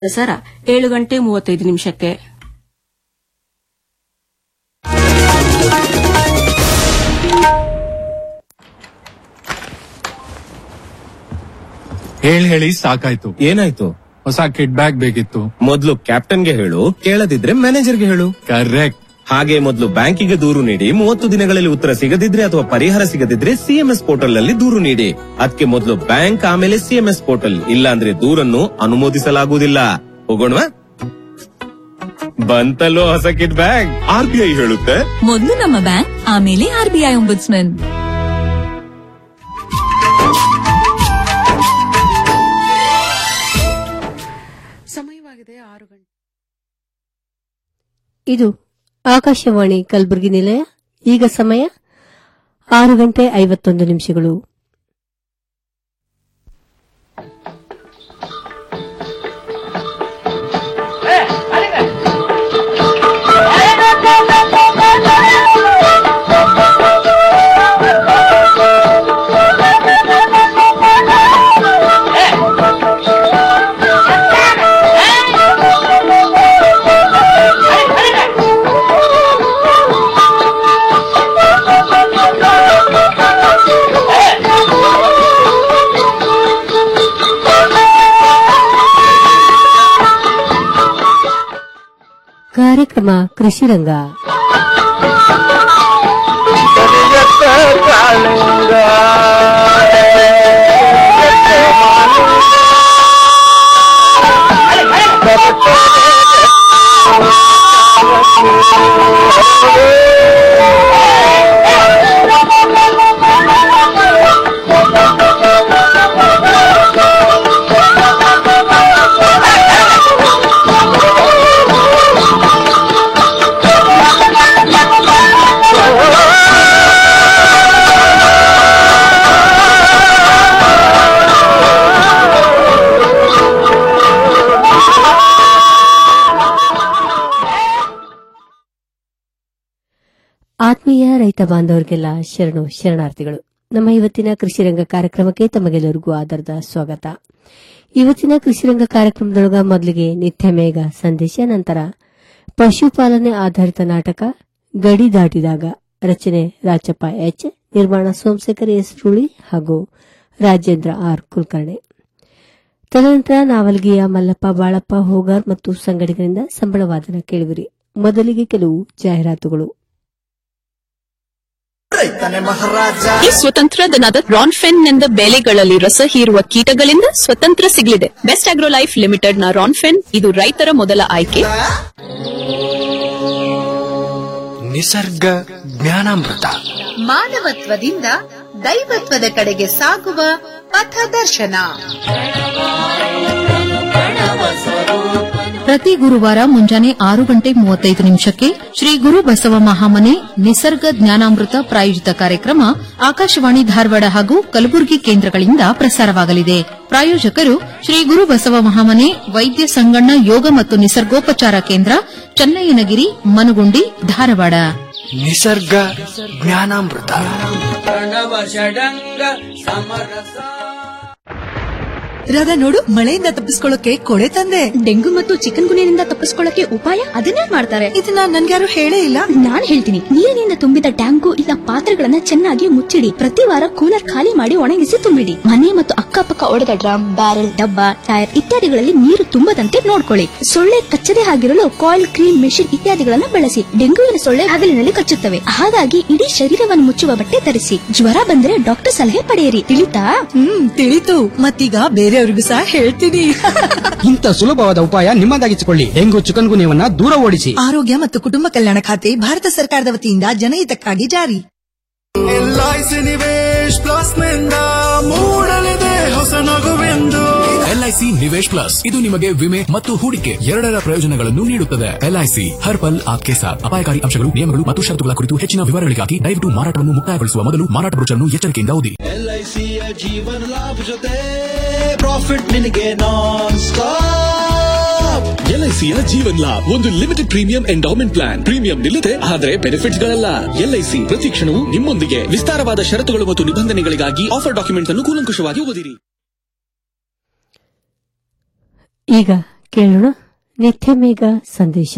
ಪ್ರಸಾರ ಏಳು ಗಂಟೆ ಮೂವತ್ತೈದು ನಿಮಿಷಕ್ಕೆ ಹೇಳಿ ಹೇಳಿ ಸಾಕಾಯ್ತು ಏನಾಯ್ತು ಹೊಸ ಕಿಡ್ ಬ್ಯಾಗ್ ಬೇಕಿತ್ತು ಮೊದ್ಲು ಕ್ಯಾಪ್ಟನ್ಗೆ ಹೇಳು ಕೇಳದಿದ್ರೆ ಮ್ಯಾನೇಜರ್ಗೆ ಹೇಳು ಕರೆಕ್ಟ್ ಹಾಗೆ ಮೊದಲು ಬ್ಯಾಂಕಿಗೆ ದೂರು ನೀಡಿ ಮೂವತ್ತು ದಿನಗಳಲ್ಲಿ ಉತ್ತರ ಸಿಗದಿದ್ರೆ ಅಥವಾ ಪರಿಹಾರ ಸಿಗದಿದ್ರೆ ಸಿಎಂಎಸ್ ಪೋರ್ಟಲ್ ನಲ್ಲಿ ದೂರು ನೀಡಿ ಅದಕ್ಕೆ ಮೊದಲು ಬ್ಯಾಂಕ್ ಆಮೇಲೆ ಸಿಎಂಎಸ್ ಪೋರ್ಟಲ್ ಇಲ್ಲ ಅಂದ್ರೆ ದೂರನ್ನು ಅನುಮೋದಿಸಲಾಗುವುದಿಲ್ಲ ಹೋಗೋಣವಾ ಬಂತಲ್ಲೋ ಹೊಸ kid bag R B I ಹೇಳುತ್ತೆ ಮೊದಲು ನಮ್ಮ ಬ್ಯಾಂಕ್ ಆಮೇಲೆ ಆರ್ಬಿಐ ಒಂಬುಡ್ಸ್ಮನ್ ಸಮಯವಾಗಿದೆ ಆರು ಗಂಟೆ ಇದು ಆಕಾಶವಾಣಿ ಕಲಬುರಗಿ ನಿಲಯ ಈಗ ಸಮಯ ಆರು ಗಂಟೆ ಐವತ್ತೊಂದು ನಿಮಿಷಗಳು ಕಾರ್ಯಕ್ರಮ ಕೃಷಿ ರಂಗ ಆತ್ಮೀಯ ರೈತ ಬಾಂಧವರಿಗೆಲ್ಲ ಶರಣು ಶರಣಾರ್ಥಿಗಳು ನಮ್ಮ ಇವತ್ತಿನ ಕೃಷಿ ರಂಗ ಕಾರ್ಯಕ್ರಮಕ್ಕೆ ತಮಗೆಲ್ಲರಿಗೂ ಆಧಾರದ ಸ್ವಾಗತ ಇವತ್ತಿನ ಕೃಷಿ ರಂಗ ಕಾರ್ಯಕ್ರಮದೊಳಗ ಮೊದಲಿಗೆ ನಿತ್ಯ ಮೇಘ ಸಂದೇಶ ನಂತರ ಪಶುಪಾಲನೆ ಆಧಾರಿತ ನಾಟಕ ಗಡಿ ದಾಟಿದಾಗ ರಚನೆ ರಾಚಪ್ಪ ಎಚ್ ನಿರ್ಮಾಣ ಸೋಮಶೇಖರ್ ಎಸ್ ರೂಳಿ ಹಾಗೂ ರಾಜೇಂದ್ರ ಆರ್ ಕುಲಕರ್ಣಿ ತದನಂತರ ನಾವಲ್ಗಿಯ ಮಲ್ಲಪ್ಪ ಬಾಳಪ್ಪ ಹೋಗಾರ್ ಮತ್ತು ಸಂಗಡಿಗರಿಂದ ಸಂಬಳವಾದನ ಕೇಳುವಿರಿ ಮೊದಲಿಗೆ ಕೆಲವು ಜಾಹೀರಾತುಗಳು ಈ ಸ್ವತಂತ್ರ ದನದ ರಾನ್ಫೆನ್ ನಿಂದ ಬೆಳೆಗಳಲ್ಲಿ ರಸ ಹೀರುವ ಕೀಟಗಳಿಂದ ಸ್ವತಂತ್ರ ಸಿಗಲಿದೆ ಬೆಸ್ಟ್ ಆಗ್ರೋ ಲೈಫ್ ಲಿಮಿಟೆಡ್ ನ ರಾನ್ಫೆನ್ ಇದು ರೈತರ ಮೊದಲ ಆಯ್ಕೆ ನಿಸರ್ಗ ಜ್ಞಾನಾಮೃತ ಮಾನವತ್ವದಿಂದ ದೈವತ್ವದ ಕಡೆಗೆ ಸಾಗುವ ಪಥದರ್ಶನ ಪ್ರತಿ ಗುರುವಾರ ಮುಂಜಾನೆ ಆರು ಗಂಟೆ ಮೂವತ್ತೈದು ನಿಮಿಷಕ್ಕೆ ಶ್ರೀ ಗುರು ಬಸವ ಮಹಾಮನೆ ನಿಸರ್ಗ ಜ್ಞಾನಾಮೃತ ಪ್ರಾಯೋಜಿತ ಕಾರ್ಯಕ್ರಮ ಆಕಾಶವಾಣಿ ಧಾರವಾಡ ಹಾಗೂ ಕಲಬುರಗಿ ಕೇಂದ್ರಗಳಿಂದ ಪ್ರಸಾರವಾಗಲಿದೆ ಪ್ರಾಯೋಜಕರು ಶ್ರೀ ಗುರು ಬಸವ ಮಹಾಮನೆ ವೈದ್ಯ ಸಂಗಣ್ಣ ಯೋಗ ಮತ್ತು ನಿಸರ್ಗೋಪಚಾರ ಕೇಂದ್ರ ಚನ್ನಯ್ಯನಗಿರಿ ಮನುಗುಂಡಿ ಧಾರವಾಡ ನಿಸರ್ಗ ಜ್ಞಾನಾಮೃತ ರಾಧಾ ನೋಡು ಮಳೆಯಿಂದ ತಪ್ಪಿಸ್ಕೊಳ್ಳೋಕೆ ಕೊಡೆ ತಂದೆ ಡೆಂಗು ಮತ್ತು ಚಿಕನ್ ಗುನಿಯಿಂದ ತಪ್ಪಿಸ್ಕೊಳ್ಳಕ್ಕೆ ಉಪಾಯ ಅದನ್ನೇ ಮಾಡ್ತಾರೆ ಇದನ್ನ ನನ್ಗ್ಯಾರು ಹೇಳೇ ಇಲ್ಲ ನಾನ್ ಹೇಳ್ತೀನಿ ನೀರಿನಿಂದ ತುಂಬಿದ ಟ್ಯಾಂಕು ಇಲ್ಲ ಪಾತ್ರೆಗಳನ್ನ ಚೆನ್ನಾಗಿ ಮುಚ್ಚಿಡಿ ಪ್ರತಿ ವಾರ ಕೂಲರ್ ಖಾಲಿ ಮಾಡಿ ಒಣಗಿಸಿ ತುಂಬಿಡಿ ಮನೆ ಮತ್ತು ಅಕ್ಕಪಕ್ಕ ಒಡೆದ ಡ್ರಮ್ ಬ್ಯಾರೆಲ್ ಡಬ್ಬ ಟೈರ್ ಇತ್ಯಾದಿಗಳಲ್ಲಿ ನೀರು ತುಂಬದಂತೆ ನೋಡ್ಕೊಳ್ಳಿ ಸೊಳ್ಳೆ ಕಚ್ಚದೆ ಆಗಿರಲು ಕಾಯಿಲ್ ಕ್ರೀಮ್ ಮೆಷಿನ್ ಇತ್ಯಾದಿಗಳನ್ನ ಬಳಸಿ ಡೆಂಗುವಿನ ಸೊಳ್ಳೆ ಹಗಲಿನಲ್ಲಿ ಕಚ್ಚುತ್ತವೆ ಹಾಗಾಗಿ ಇಡೀ ಶರೀರವನ್ನು ಮುಚ್ಚುವ ಬಟ್ಟೆ ಧರಿಸಿ ಜ್ವರ ಬಂದ್ರೆ ಡಾಕ್ಟರ್ ಸಲಹೆ ಪಡೆಯಿರಿ ತಿಳಿತಾ ಹ್ಮ್ ತಿಳಿತು ಮತ್ತೀಗ ಬೇರೆಯವ್ರಿಗೂ ಸಹ ಹೇಳ್ತೀನಿ ಇಂಥ ಸುಲಭವಾದ ಉಪಾಯ ನಿಮ್ಮದಾಗಿಸಿಕೊಳ್ಳಿ ಡೆಂಗು ಚಿಕನ್ ಗುನ್ಯವನ್ನ ದೂರ ಓಡಿಸಿ ಆರೋಗ್ಯ ಮತ್ತು ಕುಟುಂಬ ಕಲ್ಯಾಣ ಖಾತೆ ಭಾರತ ಸರ್ಕಾರದ ವತಿಯಿಂದ ಜನಹಿತಕ್ಕಾಗಿ ಜಾರಿ ಎಲ್ಐಸಿ ನಿವೇಶ್ ಪ್ಲಸ್ ನಿಂದ ಮೂಡಲಿದೆ ಹೊಸ ನಗುವೆಂದು ಎಲ್ಐಸಿ ನಿವೇಶ್ ಪ್ಲಸ್ ಇದು ನಿಮಗೆ ವಿಮೆ ಮತ್ತು ಹೂಡಿಕೆ ಎರಡರ ಪ್ರಯೋಜನಗಳನ್ನು ನೀಡುತ್ತದೆ ಎಲ್ಐಸಿ ಹರ್ ಪಲ್ ಆಪ್ಕೆ ಸಾಥ್ ಅಪಾಯಕಾರಿ ಅಂಶಗಳು ನಿಯಮಗಳು ಮತ್ತು ಷರತ್ತುಗಳ ಕುರಿತು ಹೆಚ್ಚಿನ ವಿವರಗಳಿಗಾಗಿ ದಯವಿಟ್ಟು ಮಾರಾಟವನ್ನು ಮುಕ್ತಾಯಗೊಳಿಸುವ ಮೊದಲು ಮಾರಾಟ ಬ್ರೋಚರ್ನ್ನು ಎಚ್ಚರಿಕೆಯಿಂದ ಓದಿ ಎಲ್ಐಸಿಯ ಜೀವನ ಲಾಭ ಜೊತೆ ಪ್ರಾಫಿಟ್ ನಿನಗೆ ನಾನ್ ಸ್ಟಾಪ್ ಎಲ್ಐಸಿಯ ಜೀವನ್ ಲಾಭ್ ಒಂದು limited premium endowment plan premium ನಿಲ್ಲದೆ ಆದರೆ ಬೆನಿಫಿಟ್ಸ್ ಗಳಲ್ಲ ಎಲ್ಐಸಿ ಪ್ರತಿ ಕ್ಷಣವೂ ನಿಮ್ಮೊಂದಿಗೆ ವಿಸ್ತಾರವಾದ ಷರತ್ತುಗಳು ಮತ್ತು ನಿಬಂಧನೆಗಳಿಗಾಗಿ ಆಫರ್ ಡಾಕ್ಯುಮೆಂಟ್ಸ್ ಅನ್ನು ಕೂಲಂಕುಷವಾಗಿ ಓದಿರಿ ಈಗ ಕೇಳೋಣ ನಿತ್ಯ ಮೇಘ ಸಂದೇಶ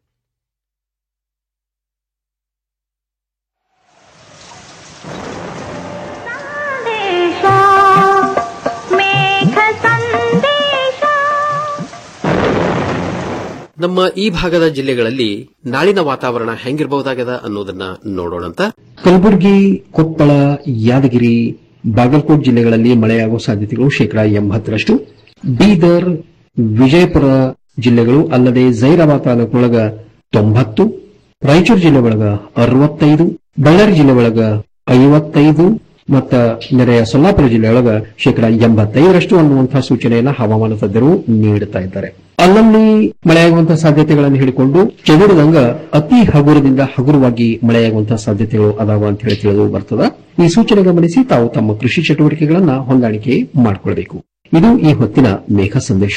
ನಮ್ಮ ಈ ಭಾಗದ ಜಿಲ್ಲೆಗಳಲ್ಲಿ ನಾಳಿನ ವಾತಾವರಣ ಹೆಂಗಿರಬಹುದಾಗದ ಅನ್ನೋದನ್ನ ನೋಡೋಣಂತ ಕಲಬುರಗಿ ಕೊಪ್ಪಳ ಯಾದಗಿರಿ ಬಾಗಲಕೋಟ್ ಜಿಲ್ಲೆಗಳಲ್ಲಿ ಮಳೆಯಾಗುವ ಸಾಧ್ಯತೆಗಳು ಶೇಕಡಾ ಎಂಬತ್ತರಷ್ಟು ಬೀದರ್ ವಿಜಯಪುರ ಜಿಲ್ಲೆಗಳು ಅಲ್ಲದೆ ಜೈರಾಬಾದ್ ತಾಲೂಕಿನೊಳಗ ತೊಂಬತ್ತು ರಾಯಚೂರು ಜಿಲ್ಲೆ ಒಳಗ ಅರವತ್ತೈದು ಬಳ್ಳಾರಿ ಜಿಲ್ಲೆ ಒಳಗ ಐವತ್ತೈದು ಮತ್ತ ನೆರೆಯ ಸೊಲ್ಲಾಪುರ ಜಿಲ್ಲೆಯೊಳಗ ಶೇಕಡಾ ಎಂಬತ್ತೈದರಷ್ಟು ಅನ್ನುವಂತಹ ಸೂಚನೆಯನ್ನ ಹವಾಮಾನ ತಜ್ಞರು ನೀಡುತ್ತಾ ಇದ್ದಾರೆ ಅಲ್ಲಲ್ಲಿ ಮಳೆಯಾಗುವಂತಹ ಸಾಧ್ಯತೆಗಳನ್ನು ಹೇಳಿಕೊಂಡು ಚದುರದಂಗ ಅತಿ ಹಗುರದಿಂದ ಹಗುರವಾಗಿ ಮಳೆಯಾಗುವಂತಹ ಸಾಧ್ಯತೆಗಳು ಅದಾವ ಅಂತ ಹೇಳಿ ತಿಳಿದು ಬರ್ತದ ಈ ಸೂಚನೆ ಗಮನಿಸಿ ತಾವು ತಮ್ಮ ಕೃಷಿ ಚಟುವಟಿಕೆಗಳನ್ನ ಹೊಂದಾಣಿಕೆ ಮಾಡಿಕೊಳ್ಬೇಕು ಇದು ಈ ಹೊತ್ತಿನ ಮೇಘ ಸಂದೇಶ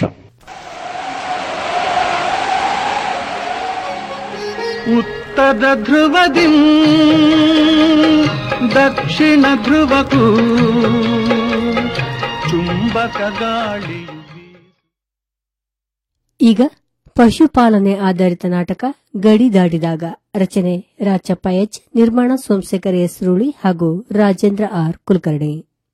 ಉತ್ತರ ಧ್ರುವದಿ ದಕ್ಷಿಣ ಧ್ರುವಕ್ಕೂ ಚುಂಬಕ ಗಾಳಿ ಈಗ ಪಶುಪಾಲನೆ ಆಧಾರಿತ ನಾಟಕ ಗಡಿ ದಾಟಿದಾಗ ರಚನೆ ರಾಚಪ್ಪ ಎಚ್ ನಿರ್ಮಾಣ ಸೋಮಶೇಖರ್ ಎಸ್ ರೂಳಿ ಹಾಗೂ ರಾಜೇಂದ್ರ ಆರ್ ಕುಲಕರ್ಣಿ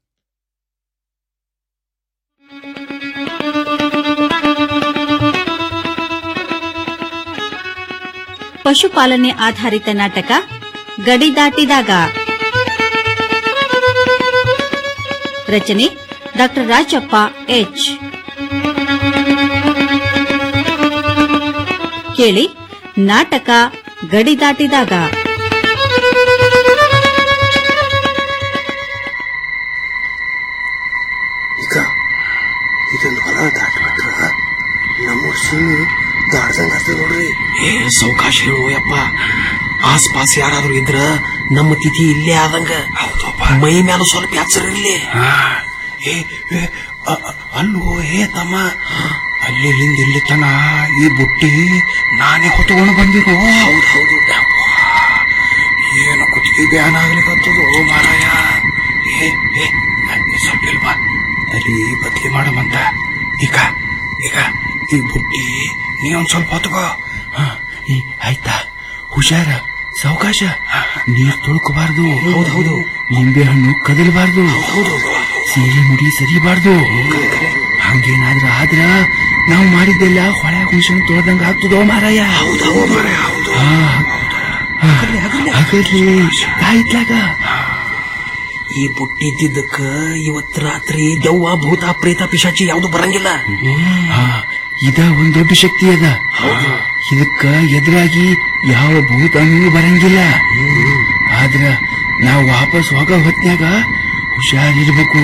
ಪಶುಪಾಲನೆ ಆಧಾರಿತ ನಾಟಕ ಗಡಿ ದಾಟಿದಾಗ ರಚನೆ ಡಾ ರಾಜಪ್ಪ ಎಚ್ ಕೇಳಿ ನಾಟಕ ಗಡಿ ದಾಟಿದಾಗ ಈಗ ಇದೊಂದು ಹೊಲ ದಾಟ್ಬಿಟ್ರ ನಮ್ಮೂರ್ ಸೀಮೆ ದಾಡ್ದಂಗ ಆಗ್ತದೆ ನೋಡ್ರಿ ಏ ಸಾವಕಾಶ ಹೇಳು ಯಪ್ಪ ಆಸ್ಪಾಸ್ ಯಾರಾದ್ರೂ ಇದ್ರ ನಮ್ಮ ತಿಥಿ ಇಲ್ಲೇ ಆದಂಗ ಮೈ ಮ್ಯಾಲ ಸ್ವಲ್ಪ ಎಚ್ಚರ ಇರ್ಲಿ ಏ ಏ, ಅ- ಅ- ಅಲ್ಲೋ ಹೇ ತಮ್ಮ ಅಲ್ಲಿಂದ ಇಲ್ಲಿ ತನ ಈ ಬುಟ್ಟಿ ನಾನೇ ಹೊತ್ಕೊಂಡು ಬಂದಿರೋ ಹೌದು ಹೌದು ಏನು ಕುತ್ತಿಗೆ ಬ್ಯಾನ್ ಆಗ್ಲಿಕ್ಕತ್ತದೋ ಮಾರಾಯ ಏ ಏ ಏ, ಸ್ವಲ್ಪ ಇಲ್ವಾ ಅಲ್ಲಿ ಬದ್ಲಿ ಮಾಡಮಂತ ಈಗ ಈಗ ಈ ಬುಟ್ಟಿ ನೀ ಒಂದ್ ಸ್ವಲ್ಪ ಹೊತ್ಕೋ ಹ, ಈ, ಆಯ್ತಾ ಹುಷಾರ ಸಾವಕಾಶ ನೀರ್ ತುಳ್ಕೋಬಾರ್ದು ಹೌದು ಹೌದು ಲಿಂಬೆ ಹಣ್ಣು ಕದಲಬಾರ್ದು ಹೌದು ಸೀರೆ ಮುಡಿ ಸರಿಬಾರ್ದು ಹಂಗೇನಾದ್ರ ಆದ್ರ ನಾವು ಮಾಡಿದ್ದೆಲ್ಲ ಹೊಳೆ ಹುಣ್ಸನ್ ತೊಳೆದಂಗ ಆಗ್ತದೋ ಮಾರಾಯ ಹಾಗಾದ್ರೆ ಆಯ್ತ್ಲಾಗ ಈ ಬುಟ್ಟಿ ಇದ್ದಿದ್ದಕ್ಕ ಇವತ್ ರಾತ್ರಿ ದೆವ್ವ ಭೂತ ಪ್ರೇತ ಪಿಶಾಚಿ ಯಾವ್ದು ಬರಂಗಿಲ್ಲ ಹಾ, ಇದ ಒಂದ್ ದೊಡ್ಡ ಶಕ್ತಿ ಅದ ಇದಕ್ಕ ಎದುರಾಗಿ ಯಾವ ಭೂತನೂ ಬರಂಗಿಲ್ಲ ಆದ್ರ ನಾವು ವಾಪಸ್ ಹೋಗೋ ಹೊತ್ನ್ಯಾಗ ಹುಷಾರಿರ್ಬೇಕು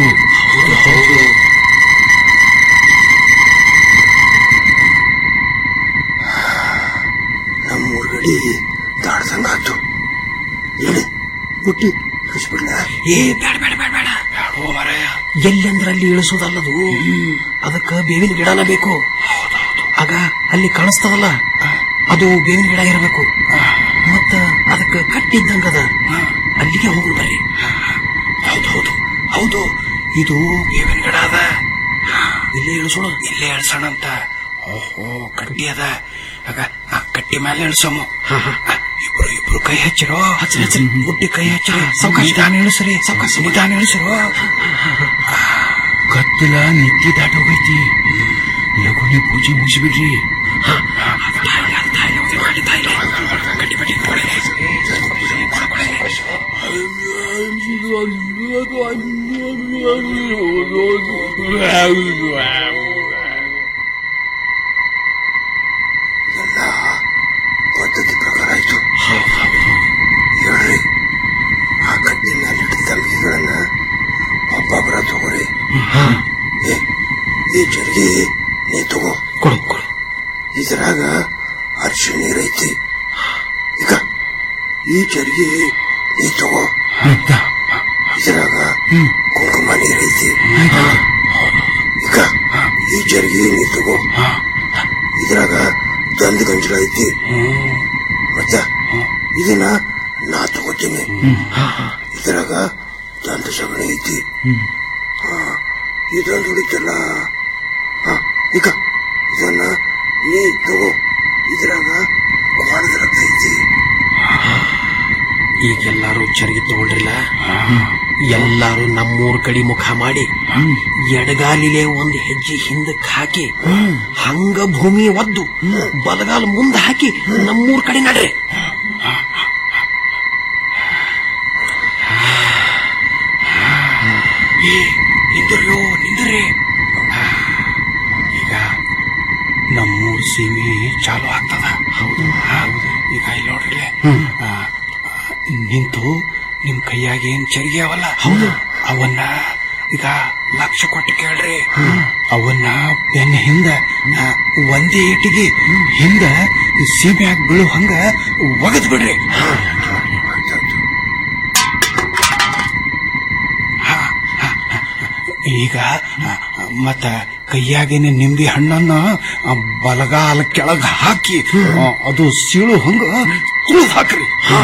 ನಮ್ಮೂರ್ ಗಡಿ ದಾಡ್ದಂಗಾತು ಹೇಳಿ ಬುಟ್ಟಿ ಕಳಿಸ್ಬಿಡ್ಲ ಏ ಬೇಡ ಬೇಡ ಬೇಡ ಬೇಡ ಎಲ್ಲಿ ಅಂದ್ರ ಅಲ್ಲಿ ಇಳಿಸೋದಲ್ಲದು ಅದಕ್ಕ ಬೇವಿನ ಗಿಡನ ಬೇಕು ಆಗ ಅಲ್ಲಿ ಕಾಣಿಸ್ತದಲ್ಲ ಅದು ಬೇವಿನ ಗಿಡ ಇರಬೇಕು ಮತ್ತ ಅದಕ್ಕ ಕಟ್ಟಿದ್ದಂಗದ ಅಲ್ಲಿಗೆ ಹೋಗುದು ಬರ್ರಿ ಹೌದು ಹೌದು ಹೌದು ಇದು ಬೇವಿನ ಗಿಡ ಅದ ಇಲ್ಲೇ ಇಳಿಸೋಣ ಇಲ್ಲೇ ಇಳಿಸೋಣ ಅಂತ ಓಹೋ ಕಟ್ಟಿ ಅದ ಆಗ ಆ ಕಟ್ಟಿ ಮೇಲೆ ಇಳಿಸೋಮು ಇಬ್ರು ಇಬ್ರು ಕೈ ಹಚ್ಚಿರೋ ಹಚ್ಚರಿ ಹಚ್ಚರಿ ಬುಟ್ಟಿ ಕೈ ಹಚ್ಚಿರಿ ಸಾವಕಾಶ ನಿಧಾನ ಇಳಿಸ್ರಿ ಸಾವಕಾಶ ನಿಧಾನ ಇಳಿಸಿರೋ ಕತ್ತಲ ನಿತ್ಯ ದಾಟ ಹೋಗೈತಿ ಲಘುನೆ ಪೂಜೆ ಮುಗಿಸ್ಬಿಡ್ರಿ ಎಲ್ಲ ಪದ್ಧತಿ ಪ್ರಕಾರ ಆಯ್ತು ಹೇಳ್ರಿ ಆ ಕಟ್ಟಿ ಮೇಲೆ ಹಿಡಿದ ತಂಬಿಗೆಗಳನ್ನ ಒಬ್ಬೊಬ್ಬರ ತಗೋರಿ ಏ, ಈ ಜರ್ಗಿ ನೀ ತಗೋ ಕೊಡು ಕೊಡು ಇದ್ರಾಗ ಅರಿಶಿಣ ನೀರೈತಿ ಈಗ ಈ ಜರ್ಗಿ ನೀ ತಗೋ ಇದ್ರಾಗ ಕುಂಕುಮ ನೀರೈತಿ ಈಗ ಈ ಜರ್ಗಿ ನೀ ತಗೋ ಇದ್ರಾಗ ದಂದ ಗಂಜಲ ಐತಿ ಮತ್ತ ಇದನ್ನ ನಾ ತಗೋತೀನಿ ಇದ್ರಾಗ ದಂದ ಸಗಣಿ ಐತಿ ಹಾ, ಇದೊಂದು ಹೊಡಿತಲ್ಲ ಹಾ, ಈಗ ಇದನ್ನ ನೀ ತಗೋ ಇದ್ರಾಗ ಕ್ವಾಣದ ರಕ್ತ ಐತಿ ಈಗೆಲ್ಲಾರು ಚರಗಿ ತಗೊಂಡ್ರಲ್ಲ ಎಲ್ಲಾರು ನಮ್ಮೂರ್ ಕಡೆ ಮುಖ ಮಾಡಿ ಎಡಗಾಲಿಲೆ ಒಂದು ಹೆಜ್ಜೆ ಹಿಂದಕ್ಕೆ ಹಾಕಿ ಹಂಗ ಭೂಮಿ ಒದ್ದು ಬಲಗಾಲ ಮುಂದೆ ಹಾಕಿ ನಮ್ಮೂರ್ ಕಡೆ ನಡ್ರಿ ಏ ನಿಂದ್ರಿಯೋ ನಿಂದ್ರಿ ಈಗ ನಮ್ಮೂರ್ ಸೀಮೆ ಚಾಲು ಆಗ್ತದ ಹೌದು ಹೌದು ಈಗ ಇಲ್ಲಿ ನೋಡ್ರಿ ಆ, ನಿಂತು ನಿಮ್ ಕೈಯಾಗ ಏನ್ ಚರಿಗೆ ಅವಲ್ಲ ಹೌದು ಅವನ್ನ ಈಗ ಲಕ್ಷ ಕೊಟ್ಟು ಕೇಳ್ರಿ ಅವನ್ನ ಬೆನ್ನ ಹಿಂದ ಆ, ಒಂದೇ ಏಟಿಗೆ ಹಿಂದ ಸೀಮೆಯಾಗ ಬೀಳು ಹಂಗ ಒಗದ್ ಬಿಡ್ರಿ ಹಾ, ಹಾ, ಹಾ. ಈಗ ಆ, ಮತ್ತ ಕೈಯಾಗೇನೆ ನಿಂಬೆ ಹಣ್ಣನ್ನ ಆ, ಬಲಗಾಲ ಕೆಳಗ ಹಾಕಿ ಆ, ಅದು ಸೀಳು ಹಂಗ ತುಳಿದ್ ಹಾಕ್ರಿ ಹಾ,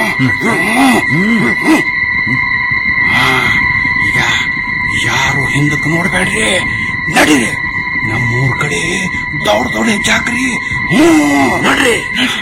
ಈಗ ಯಾರು ಹಿಂದಕ್ಕೆ ನೋಡ್ಬೇಡ್ರಿ ನಡೀರಿ ನಮ್ಮೂರ್ ಕಡೆ ದೌಡ್ ದೌಡ್ ಹೆಚ್ಚಾಕ್ರಿ ಹ್ಮ್ ನಡ್ರಿ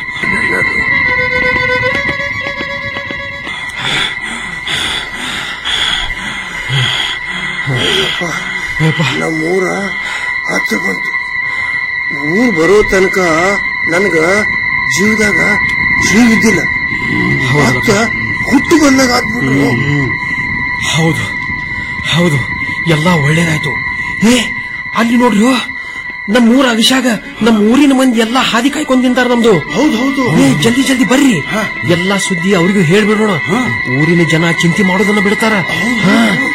ನಮ್ಮೂರ ಹತ್ರ ಬಂತು ಊರ್ ಬರೋ ತನಕ ನನ್ಗ ಜೀವದಾಗ ಜೀವ ಇದ್ದಿಲ್ಲ ಮತ್ತ ಹುಟ್ಟು ಬಂದಾಗ ಆದ್ಬಿಟ್ರು ಹೌದು ಹೌದು ಎಲ್ಲ ಒಳ್ಳೇದಾಯ್ತು ಏ ಅಲ್ಲಿ ನೋಡ್ರಿ ನಮ್ಮ ಊರ ಅಭಿಷಾಗ ನಮ್ಮ ಊರಿನ ಮಂದಿ ಎಲ್ಲಾ ಹಾದಿ ಕಾಯ್ಕೊಂಡ್ ನಿಂತಾರ ನಮ್ದು ಹೌದು ಹೌದು ಏ ಜಲ್ದಿ ಜಲ್ದಿ ಬರ್ರಿ ಎಲ್ಲಾ ಸುದ್ದಿ ಅವ್ರಿಗೂ ಹೇಳ್ಬಿಡೋಣ ಊರಿನ ಜನ ಚಿಂತೆ ಮಾಡೋದನ್ನ ಬಿಡ್ತಾರ ಹಾ.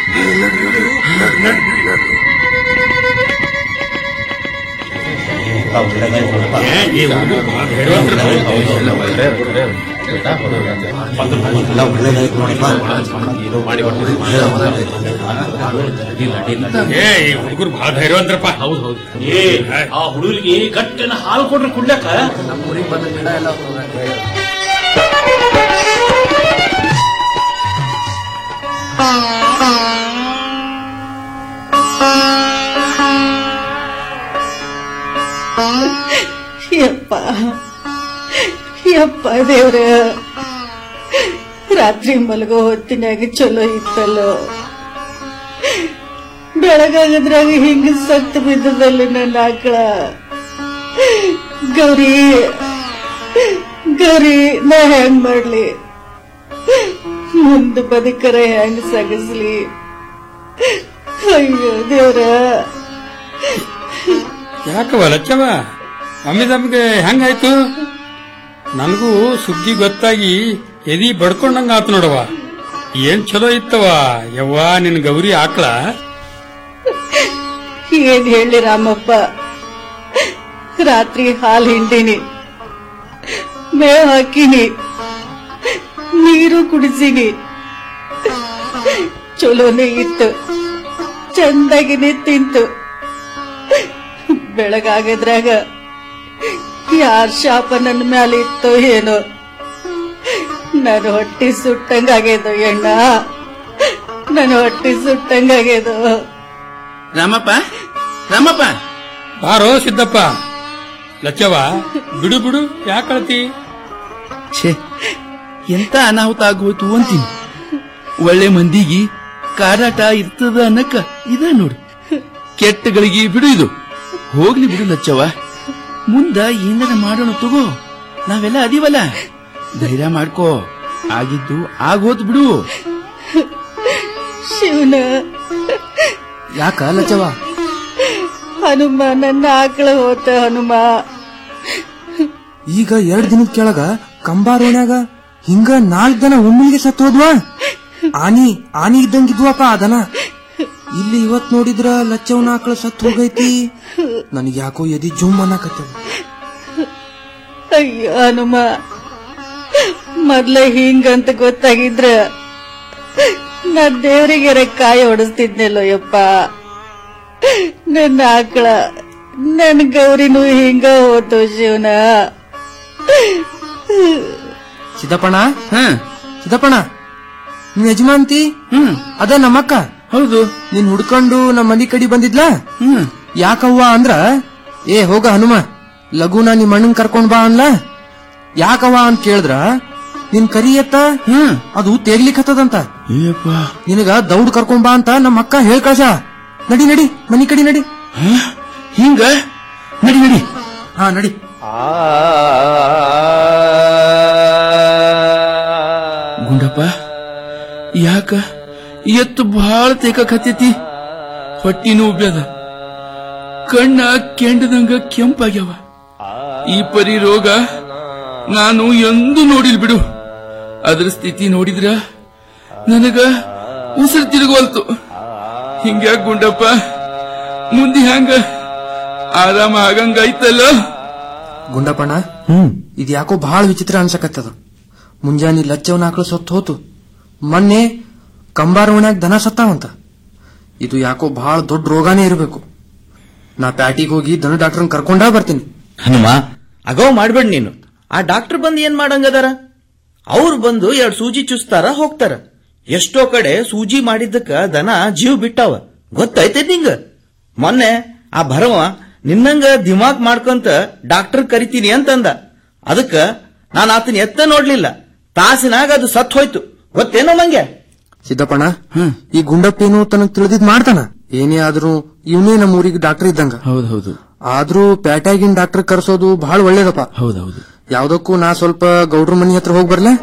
ಏ ಈ ಹುಡುಗರು ಬಹಳ ಧೈರ್ಯವಂತರಪ್ಪ ಹೌದು ಹೌದು ಏ ಆ ಹುಡುಗರಿಗೆ ಗಟ್ಟಿನ ಹಾಲು ಕೊಡ್ರಿ ಕುಡ್ಲಕ್ಕ ಯಪ್ಪ ಯಪ್ಪ ದೇವ್ರ ರಾತ್ರಿ ಮಲಗೋ ಹೊತ್ತಿನಾಗ ಚಲೋ ಇತ್ತಲ್ಲೋ ಬೆಳಗಾಗದ್ರಾಗ ಹಿಂಗ ಸತ್ತು ಬಿದ್ದದಲ್ಲಿ ನನ್ನ ಆಕಳ ಗೌರಿ ಗೌರಿ ನಾ ಹೆಂಗ್ ಮಾಡ್ಲಿ ಮುಂದೆ ಬದುಕರ ಹೆಂಗ್ ಸಗಸ್ಲಿ ಅಯ್ಯೋ ದೇವ್ರ ಯಾಕವ ಲಚ್ಚವ ಒಮ್ಮೆ ನಮ್ಗೆ ಹೆಂಗಾಯ್ತು ನನಗೂ ಸುದ್ದಿ ಗೊತ್ತಾಗಿ ಎದಿ ಬಡ್ಕೊಂಡಂಗ ಆತು ನೋಡವ ಏನ್ ಚಲೋ ಇತ್ತವ ಯವ್ವ ನಿನ್ ಗೌರಿ ಆಕ್ಳ ಏನ್ ಹೇಳಿ ರಾಮಪ್ಪ ರಾತ್ರಿ ಹಾಲು ಹಿಂಡಿನಿ ಮೇವ್ ಹಾಕಿನಿ ನೀರು ಕುಡಿಸಿನಿ ಚಲೋನೇ ಇತ್ತು ಚಂದಾಗಿನೇ ತಿಂತು ಬೆಳಗಾಗದ್ರಾಗ ಯಾರ್ ಶಾಪ ನನ್ನ ಮ್ಯಾಲ ಇತ್ತೋ ಏನೋ ನನ್ನ ಹೊಟ್ಟಿ ಸುಟ್ಟಂಗಾಗ್ಯದೋ ಎಣ್ಣ ನನ್ನ ಹೊಟ್ಟಿ ಸುಟ್ಟಂಗಾಗ್ಯದೋ ರಾಮಪ್ಪ ರಾಮಪ್ಪ ಬಾರೋ ಸಿದ್ದಪ್ಪ ಲಚ್ಚವ ಬಿಡು ಬಿಡು ಯಾಕಳತಿ ಛೇ ಎಂತ ಅನಾಹುತ ಆಗೋಯ್ತು ಅಂತೀನಿ ಒಳ್ಳೆ ಮಂದಿಗೆ ಕಾರಾಟ ಇರ್ತದ ಅನ್ನಕ್ಕ ಇದ ನೋಡು ಕೆಟ್ಟಗಳಿಗೆ ಬಿಡು ಇದು ಹೋಗ್ಲಿ ಬಿಡು ಲಚ್ಚವ್ವ ಮುಂದ ಏನಾರ ಮಾಡೋಣ ತಗೋ ನಾವೆಲ್ಲ ಅದೀವಲ್ಲ ಧೈರ್ಯ ಮಾಡ್ಕೋ ಆಗಿದ್ದು ಆಗೋತ್ ಬಿಡು ಶಿವನ ಯಾಕ ಲಚ್ಚವ್ವ ಹನುಮ ನನ್ನ ಆಕಳ ಹೋತ ಹನುಮ ಈಗ ಎರಡ್ ದಿನದ ಕೆಳಗ ಕಂಬಾರೋಣ್ಯಾಗ ಹಿಂಗ ನಾಲ್ಕ್ ದನ ಒಮ್ಮಿಗೆ ಸತ್ ಹೋದ್ವಾ ಆನಿ ಆನಿ ಇದ್ದಂಗಿದ್ವಪ್ಪ ಅದನ ಇಲ್ಲಿ ಇವತ್ ನೋಡಿದ್ರ ಲಚ್ಚವನ ಆಕಳ ಸತ್ ಹೋಗೈತಿ ನನಗ್ ಯಾಕೋ ಎದಿ ಜುಮ್ ಅನ್ನಕತ್ತವ ಅಯ್ಯೋ ಹನುಮ ಮೊದ್ಲ ಹಿಂಗಂತ ಗೊತ್ತಾಗಿದ್ರ ನಾ ದೇವರಿಗೆರ ಕಾಯಿ ಹೊಡಿಸ್ತಿದ್ನಲ್ಲೋ ಯಪ್ಪ ನನ್ನ ಆಕಳ ನನ್ ಗೌರಿನೂ ಹಿಂಗ ಹೋತು ಶಿವನ ಸಿದ್ದಪ್ಪಣ ಸಿದ್ದಪ್ಪಣ ನಿನ್ ಯಜಮಾನ್ತಿ ಅದ ನಮ್ಮಕ್ಕ ಹೌದು ನೀನ್ ಹುಡ್ಕೊಂಡು ನಮ್ಮ ಮನಿ ಕಡಿ ಬಂದಿದ್ಲಾ ಯಾಕವ್ವ ಅಂದ್ರ ಏ ಹೋಗ ಹನುಮ ಲಘುನ ನಿಮ್ಮ ಅಣ್ಣನ್ ಕರ್ಕೊಂಡ್ ಬಾ ಅನ್ಲ ಯಾಕವ ಅಂತ ಕೇಳಿದ್ರ ನಿನ್ ಕರಿ ಎತ್ತ ಅದು ತೇಗ್ಲಿಕ್ಕತ್ತದಂತ ನಿನಗ ದೌಡ್ ಕರ್ಕೊಂಡ್ ಬಾ ಅಂತ ನಮ್ಮ ಅಕ್ಕ ಹೇಳ್ ಕಳ್ಸ ನಡಿ ನಡಿ ಮನಿ ಕಡಿ ನಡಿ ಹಿಂಗ ನಡಿ ನಡಿ ಹಾ ನಡಿ ಗುಂಡಪ್ಪ ಯಾಕ ಎತ್ತು ಬಹಳ ತೇಕಕತ್ತೈತಿ ಹೊಟ್ಟಿನೂ ಉಬ್ಬ್ಯದ ಕಣ್ಣ ಕೆಂಡದಂಗ ಕೆಂಪಾಗ್ಯಾವ ಈ ಪರಿ ರೋಗ ನಾನು ಎಂದೂ ನೋಡಿಲ್ ಬಿಡು ಅದ್ರ ಸ್ಥಿತಿ ನೋಡಿದ್ರ ನನಗ ಉಸಿರು ತಿರುಗವಲ್ತು ಹಿಂಗ್ಯಾಕ್ ಗುಂಡಪ್ಪ ಮುಂದೆ ಹ್ಯಾಂಗ ಆರಾಮ ಆಗಂಗ ಐತಲ್ಲ ಗುಂಡಪ್ಪಣ್ಣ ಇದ್ ಯಾಕೋ ಬಹಳ ವಿಚಿತ್ರ ಅನ್ಸಕತ್ತದ ಮುಂಜಾನೆ ಲಚ್ಚವನ ಆಕಳು ಸತ್ತು ಹೋತು ಮೊನ್ನೆ ಕಂಬಾರ ಓಣ್ಯಾಗ ದನ ಸತ್ತಾವಂತ ಇದು ಯಾಕೋ ಬಹಳ ದೊಡ್ಡ ರೋಗಾನೇ ಇರಬೇಕು ನಾ ಪ್ಯಾಟಿಗೆ ಹೋಗಿ ದನ ಡಾಕ್ಟರ್ನ ಕರ್ಕೊಂಡಾ ಬರ್ತೀನಿ ಹನುಮ ಅಗೋ ಮಾಡ್ಬೇಡ ನೀನು ಆ ಡಾಕ್ಟರ್ ಬಂದು ಏನ್ ಮಾಡಂಗದಾರ ಅವ್ರು ಬಂದು ಎರಡ್ ಸೂಜಿ ಚುಸ್ತಾರ ಹೋಗ್ತಾರ ಎಷ್ಟೋ ಕಡೆ ಸೂಜಿ ಮಾಡಿದ್ದಕ್ಕ ದನ ಜೀವ ಬಿಟ್ಟಾವ ಗೊತ್ತೈತೆ ನಿಂಗ ಮೊನ್ನೆ ಆ ಭರವ ನಿನ್ನಂಗ ದಿಮಾಕ್ ಮಾಡ್ಕೊಂತ ಡಾಕ್ಟರ್ ಕರಿತೀನಿ ಅಂತಂದ ಅದಕ್ಕ ನಾನು ಆತನ ಎತ್ತ ನೋಡ್ಲಿಲ್ಲ ತಾಸಿನಾಗ ಅದು ಸತ್ ಹೋಯ್ತು ಗೊತ್ತೇನೋ ಮಂಗೆ ಸಿದ್ದಪ್ಪಣ್ಣ ಈ ಗುಂಡಪ್ಪೇನು ತನಗ್ ತಿಳಿದಿದ್ ಮಾಡ್ತಾನ ಏನೇ ಆದ್ರೂ ಇವನೇ ನಮ್ಮ ಊರಿಗೆ ಡಾಕ್ಟರ್ ಇದ್ದಂಗ ಹೌದೌದು ಆದ್ರೂ ಪ್ಯಾಟ್ಯಾಗಿನ್ ಡಾಕ್ಟರ್ ಕರ್ಸೋದು ಬಹಳ ಒಳ್ಳೇದಪ್ಪ ಹೌದೌದು ಯಾವ್ದಕ್ಕೂ ನಾ ಸ್ವಲ್ಪ ಗೌಡ್ರ ಮನಿ ಹತ್ರ ಹೋಗಿ ಬರ್ಲೆ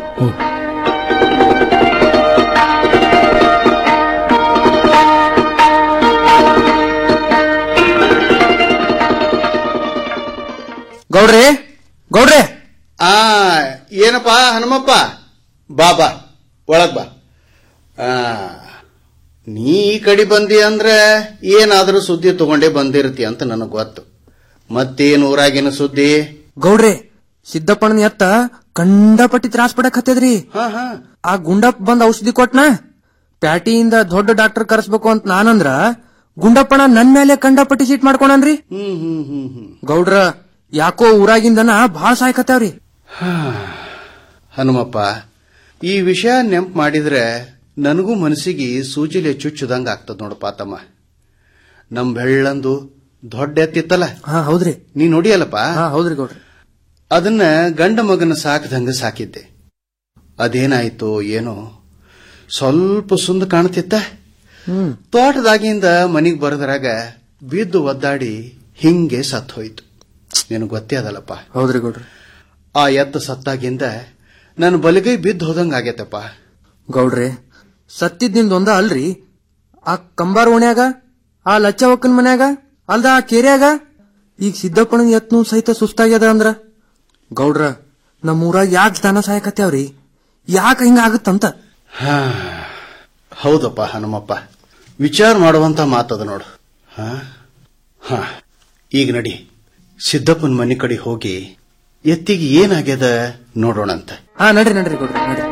ಗೌಡ್ರೆ ಗೌಡ್ರೆ ಆ ಏನಪ್ಪ ಹನುಮಪ್ಪ ಬಾ ಬಾ ಒಳಗ್ ಬಾ ಆ, ನೀ ಈ ಕಡೆ ಬಂದಿ ಅಂದ್ರೆ ಏನಾದ್ರೂ ಸುದ್ದಿ ತಗೊಂಡೇ ಬಂದಿರ್ತಿ ಅಂತ ನನಗ್ ಗೊತ್ತು ಮತ್ತೇನ್ ಊರಾಗಿನ ಸುದ್ದಿ ಗೌಡ್ರೆ ಸಿದ್ದಪ್ಪಣ್ಣನ ಎತ್ತ ಕಂಡಪಟ್ಟಿ ತ್ರಾಸ್ ಪಡಕ್ ಹತ್ತದ್ರಿ ಆ ಗುಂಡಪ್ಪ ಬಂದ್ ಔಷಧಿ ಕೊಟ್ನ ಪ್ಯಾಟಿಯಿಂದ ದೊಡ್ಡ ಡಾಕ್ಟರ್ ಕರೆಸ್ಬೇಕು ಅಂತ ನಾನಂದ್ರ ಗುಂಡಪ್ಪಣ್ಣ ನನ್ ಮೇಲೆ ಕಂಡಪಟ್ಟಿ ಸೀಟ್ ಮಾಡ್ಕೊಂಡನ್ರಿ ಹ್ಮ್ ಹ್ಮ್ ಹ್ಮ್ ಹ್ಮ್ ಗೌಡ್ರ ಯಾಕೋ ಊರಾಗಿಂದನ ಭಾಳ ಸಾಯ್ಕತ್ತಾವ್ರಿ ಹನುಮಪ್ಪ ಈ ವಿಷಯ ನೆಂಪ್ ಮಾಡಿದ್ರೆ ನನಗೂ ಮನಸ್ಸಿಗೆ ಸೂಜಿಲೆ ಚುಚ್ಚುದಂಗ ಆಗ್ತದ ನೋಡಪ್ಪ ತಮ್ಮ ನಮ್ ಬೆಳ್ಳಂದು ದೊಡ್ಡ ಎತ್ತಿತ್ತಲ್ಲ ಹಾ ಹೌದ್ರಿ ನೀ ನೋಡಿಯಲ್ಲಪ್ಪ ಹಾ ಹೌದ್ರಿ ಗೌಡ್ರಿ ಅದನ್ನ ಗಂಡ ಮಗನ ಸಾಕದಂಗ ಸಾಕಿದ್ದೆ ಅದೇನಾಯ್ತೋ ಏನೋ ಸ್ವಲ್ಪ ಸುಂದ ಕಾಣ್ತಿತ್ತ ಹ್ಮ್ ತೋಟದಾಗಿಂದ ಮನಿಗ್ ಬರದ್ರಾಗ ಬಿದ್ದು ಒದ್ದಾಡಿ ಹಿಂಗೆ ಸತ್ ಹೋಯ್ತು ನಿನಗೆ ಗೊತ್ತೇ ಅದಲ್ಲಪ್ಪ ಹೌದ್ರಿ ಗೌಡ್ರಿ ಆ ಎತ್ತ ಸತ್ತಾಗಿಂದ ನನ್ನ ಬಲಗೈ ಬಿದ್ದು ಹೋದಂಗ ಆಗೈತಪ್ಪ ಗೌಡ್ರೆ ಸತ್ತಿದ್ದಿಂದ ಒಂದ ಅಲ್ರಿ ಆ ಕಂಬಾರ ಓಣ್ಯಾಗ ಆ ಲಚ್ಚವಕ್ಕನ ಮನ್ಯಾಗ ಅಲ್ದ ಆ ಕೇರ್ಯಾಗ ಈಗ ಸಿದ್ದಪ್ಪನ ಎತ್ನು ಸಹಿತ ಸುಸ್ತಾಗ್ಯದ ಅಂದ್ರ ಗೌಡ್ರ ನಮ್ಮ ಊರಾಗ ಯಾಕೆ ದನ ಸಾಯಕತ್ಯಾವ್ರಿ ಯಾಕೆ ಹಿಂಗ ಆಗುತ್ತಂತ ಹಾ ಹೌದಪ್ಪ ಹನುಮಪ್ಪ ವಿಚಾರ ಮಾಡುವಂತ ಮಾತದ ನೋಡು ಹಾ ಹಾ ಈಗ ನಡಿ ಸಿದ್ದಪ್ಪನ ಮನೆ ಕಡೆ ಹೋಗಿ ಎತ್ತಿಗೆ ಏನಾಗ್ಯದ ನೋಡೋಣಂತ ಹಾ ನಡ್ರಿ ನಡ್ರಿ ಗೌಡ್ರಿ ನಡ್ರಿ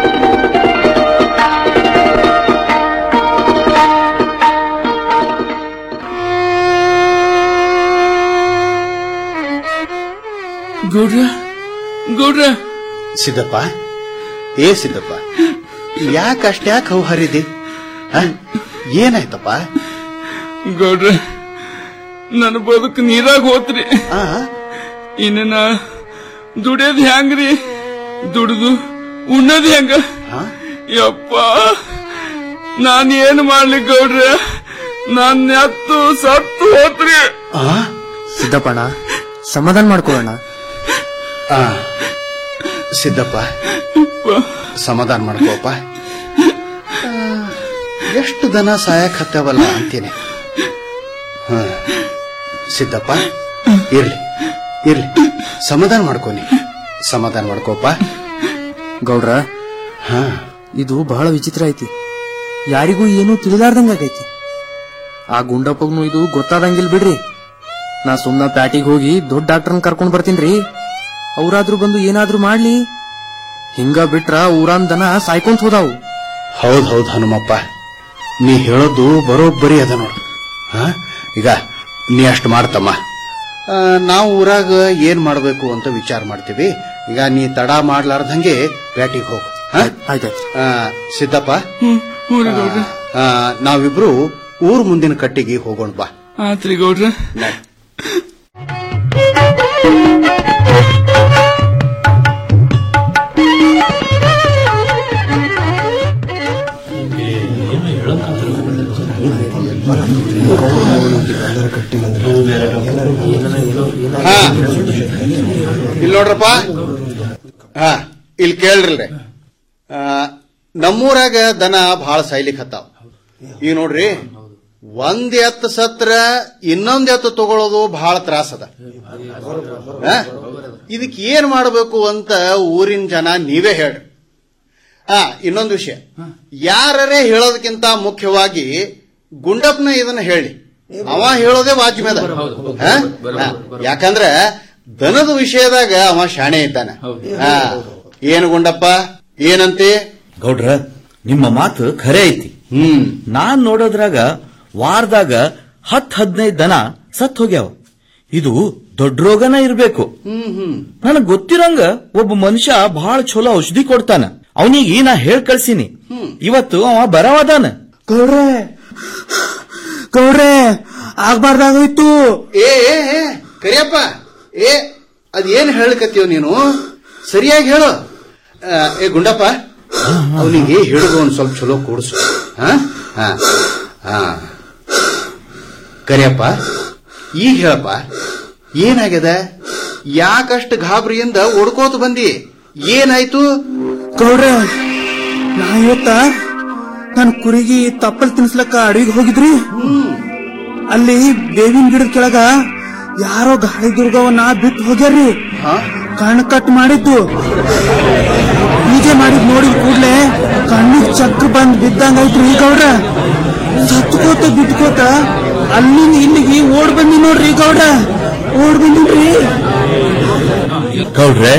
ಗೌಡ್ರ ಗೌಡ್ರ ಸಿದ್ದಪ್ಪ ಏ ಸಿದ್ದಪ್ಪ ಯಾಕೆ ಅಷ್ಟ್ಯಾಕೆ ಹವು ಹರಿದಿ ಆ? ಏನಾಯ್ತಪ್ಪ ಗೌಡ್ರ ನನ್ನ ಬದುಕು ನೀರಾಗ ಹೋತ್ರಿ ಇನ್ನ ನಾ ದುಡಿಯೋದ್ ಹೆಂಗ್ರಿ ದುಡಿದು ಉಣ್ಣೋದ್ ಹೆಂಗ ಯಪ್ಪ ನಾನ್ ಏನ್ ಮಾಡ್ಲಿ ಗೌಡ್ರ ನಾನ್ ಎತ್ತು ಸತ್ತು ಹೋತ್ರಿ ಸಿದ್ದಪ್ಪಣ್ಣ ಸಮಾಧಾನ ಮಾಡ್ಕೊಳ್ಳೋಣ ಆ ಸಿದ್ದಪ್ಪ ಸಮಾಧಾನ ಮಾಡ್ಕೋಪ್ಪ ಆ, ಎಷ್ಟು ದನ ಸಾಯಕ್ ಹತ್ತವಲ್ಲ ಅಂತೀನಿ ಹ ಸಿದ್ದಪ್ಪ ಇರ್ಲಿ ಇರ್ಲಿ ಸಮಾಧಾನ ಮಾಡ್ಕೋನಿ ಸಮಾಧಾನ ಮಾಡ್ಕೋಪ್ಪ ಗೌಡ್ರ ಹಾ ಇದು ಬಹಳ ವಿಚಿತ್ರ ಐತಿ ಯಾರಿಗೂ ಏನೂ ತಿಳಿಲಾರ್ದಂಗ ಆಗೈತಿ ಆ ಗುಂಡಪ್ಪಗ್ನು ಇದು ಗೊತ್ತಾದಂಗಿಲ್ ಬಿಡ್ರಿ ನಾ ಸುಮ್ನ ಪ್ಯಾಟಿಗೆ ಹೋಗಿ ದೊಡ್ಡ ಡಾಕ್ಟರ್ನ ಕರ್ಕೊಂಡ್ ಬರ್ತೀನ್ರಿ ಅವ್ರಾದ್ರೂ ಬಂದು ಏನಾದ್ರೂ ಮಾಡ್ಲಿ ಹಿಂಗ ಬಿಟ್ರ ಊರಾನ್ ದನ ಸಾಯ್ಕೊಂತ ಹೋದಾವು ಹೌದ್ ಹೌದ್ ಹನುಮಪ್ಪ ನೀ ಹೇಳೋದು ಬರೋಬ್ಬರಿ ಅದ ನೋಡು ಹಾ ಈಗ ನೀ ಅಷ್ಟು ಮಾಡ್ತಮ್ಮ ಆ, ನಾವು ಊರಾಗ ಏನ್ ಮಾಡ್ಬೇಕು ಅಂತ ವಿಚಾರ ಮಾಡ್ತೀವಿ ಈಗ ನೀ ತಡ ಮಾಡ್ಲಾರ್ದಂಗೆ ಪ್ಯಾಟಿಗೆ ಹೋಗು ಹಾ? ಆ, ಸಿದ್ದಪ್ಪ ಆ, ನಾವಿಬ್ರು ಊರ್ ಮುಂದಿನ ಕಟ್ಟಿಗೆ ಹೋಗೋಣ ಬಾ ಆತ್ರಿ ಗೌಡ್ರ ನಡಿ. ಹಾ ಇಲ್ಲಿ ನೋಡ್ರಪ್ಪ ಹಾ ಇಲ್ಲಿ ಕೇಳ್ರಿ ಆ, ನಮ್ಮೂರಾಗ ದನ ಬಹಳ ಸಾಯ್ಲಿಕ್ ಹತ್ತಾವ ಈಗ ನೋಡ್ರಿ ಒಂದ್ ಎತ್ತು ಸತ್ರ ಇನ್ನೊಂದ್ ಎತ್ತು ತಗೊಳ್ಳೋದು ಬಹಳ ತ್ರಾಸ ಅದ ಆ? ಇದಕ್ಕೆ ಏನ್ ಮಾಡಬೇಕು ಅಂತ ಊರಿನ ಜನ ನೀವೇ ಹೇಳ್ರಿ ಹಾ ಇನ್ನೊಂದು ವಿಷಯ ಯಾರರೇ ಹೇಳೋದಕ್ಕಿಂತ ಮುಖ್ಯವಾಗಿ ಗುಂಡಪ್ಪನ ಇದನ್ನ ಹೇಳಿ ಅವ ಹೇಳೋದೇ ವಾಜ್ಯಮದ ಹಾ? ಹಾ. ಯಾಕಂದ್ರೆ ದನದ ವಿಷಯದಾಗ ಅವ ಶಾಣೆ ಇದ್ದಾನೆ ಹಾ. ಏನು ಗುಂಡಪ್ಪ ಏನಂತೆ ಗೌಡ್ರ ನಿಮ್ಮ ಮಾತು ಖರೆ ಐತಿ ಹ್ಮ್ ನಾನ್ ನೋಡೋದ್ರಾಗ ವಾರದಾಗ ಹತ್ ಹದಿನೈದು ದನ ಸತ್ ಹೋಗ್ಯಾವ ಇದು ದೊಡ್ಡ ರೋಗನ ಇರ್ಬೇಕು ಹ್ಮ್ ಹ್ಮ್ ನನಗ್ ಗೊತ್ತಿರಂಗ ಒಬ್ಬ ಮನುಷ್ಯ ಬಹಳ ಚಲೋ ಔಷಧಿ ಕೊಡ್ತಾನ ಅವನಿಗೆ ನಾ ಹೇಳ್ ಕಳ್ಸಿನಿ ಇವತ್ತು ಅವ ಬರವಾದಾನ ಗೌಡ್ರೆ ಗೌಡ್ರೆ ಆಗ್ಬಾರ್ದಾಗೋಯ್ತು ಏ ಏ ಏ, ಕರಿಯಪ್ಪ ಏ ಅದೇನ್ ಹೇಳಕತ್ತೀವ ನೀನು ಸರಿಯಾಗಿ ಹೇಳು ಆ, ಏ ಗುಂಡಪ್ಪ ಅವನಿಗೆ ಹಿಡಿದು ಒಂದ್ ಸ್ವಲ್ಪ ಚಲೋ ಕೂಡಿಸು ಹಾ ಹಾ ಹಾ ಕರಿಯಪ್ಪ ಈಗ ಹೇಳಪ್ಪ ಏನಾಗ್ಯದ ಯಾಕಷ್ಟು ಗಾಬರಿಯಿಂದ ಓಡ್ಕೋತ ಬಂದಿ ಏನಾಯ್ತು ಗೌಡ್ರೆ ನಾ ಇವತ್ತ ನನ್ ಕುರಿಗೆ ತಪ್ಪಲ್ ತಿನ್ಸ್ಲಕ್ಕ ಅಡವಿಗೆ ಹೋಗಿದ್ರಿ ಅಲ್ಲಿ ಬೇವಿನ ಗಿಡದ ಕೆಳಗ ಯಾರೋ ಗಾಳಿ ದುರ್ಗವನ್ನ ಬಿಟ್ಟು ಹೋಗ್ಯಾರ್ರಿ ಕಣ್ಣು ಕಟ್ ಮಾಡಿದ್ದು ಹೀಗೆ ಮಾಡಿದ್ ನೋಡಿದ ಕೂಡ್ಲೆ ಕಣ್ಣಿಗೆ ಚಕ್ರ ಬಂದ್ ಬಿದ್ದಂಗಾಯ್ತ್ರಿ ಗೌಡ್ರ ಸತ್ಕೋತ ಬಿದ್ಕೋತ ಅಲ್ಲಿಂದ ಇಲ್ಲಿಗೆ ಓಡ್ ಬಂದಿ ನೋಡ್ರಿ ಗೌಡ್ರ ಓಡ್ ಬಂದಿನ್ರಿ ಗೌಡ್ರೆ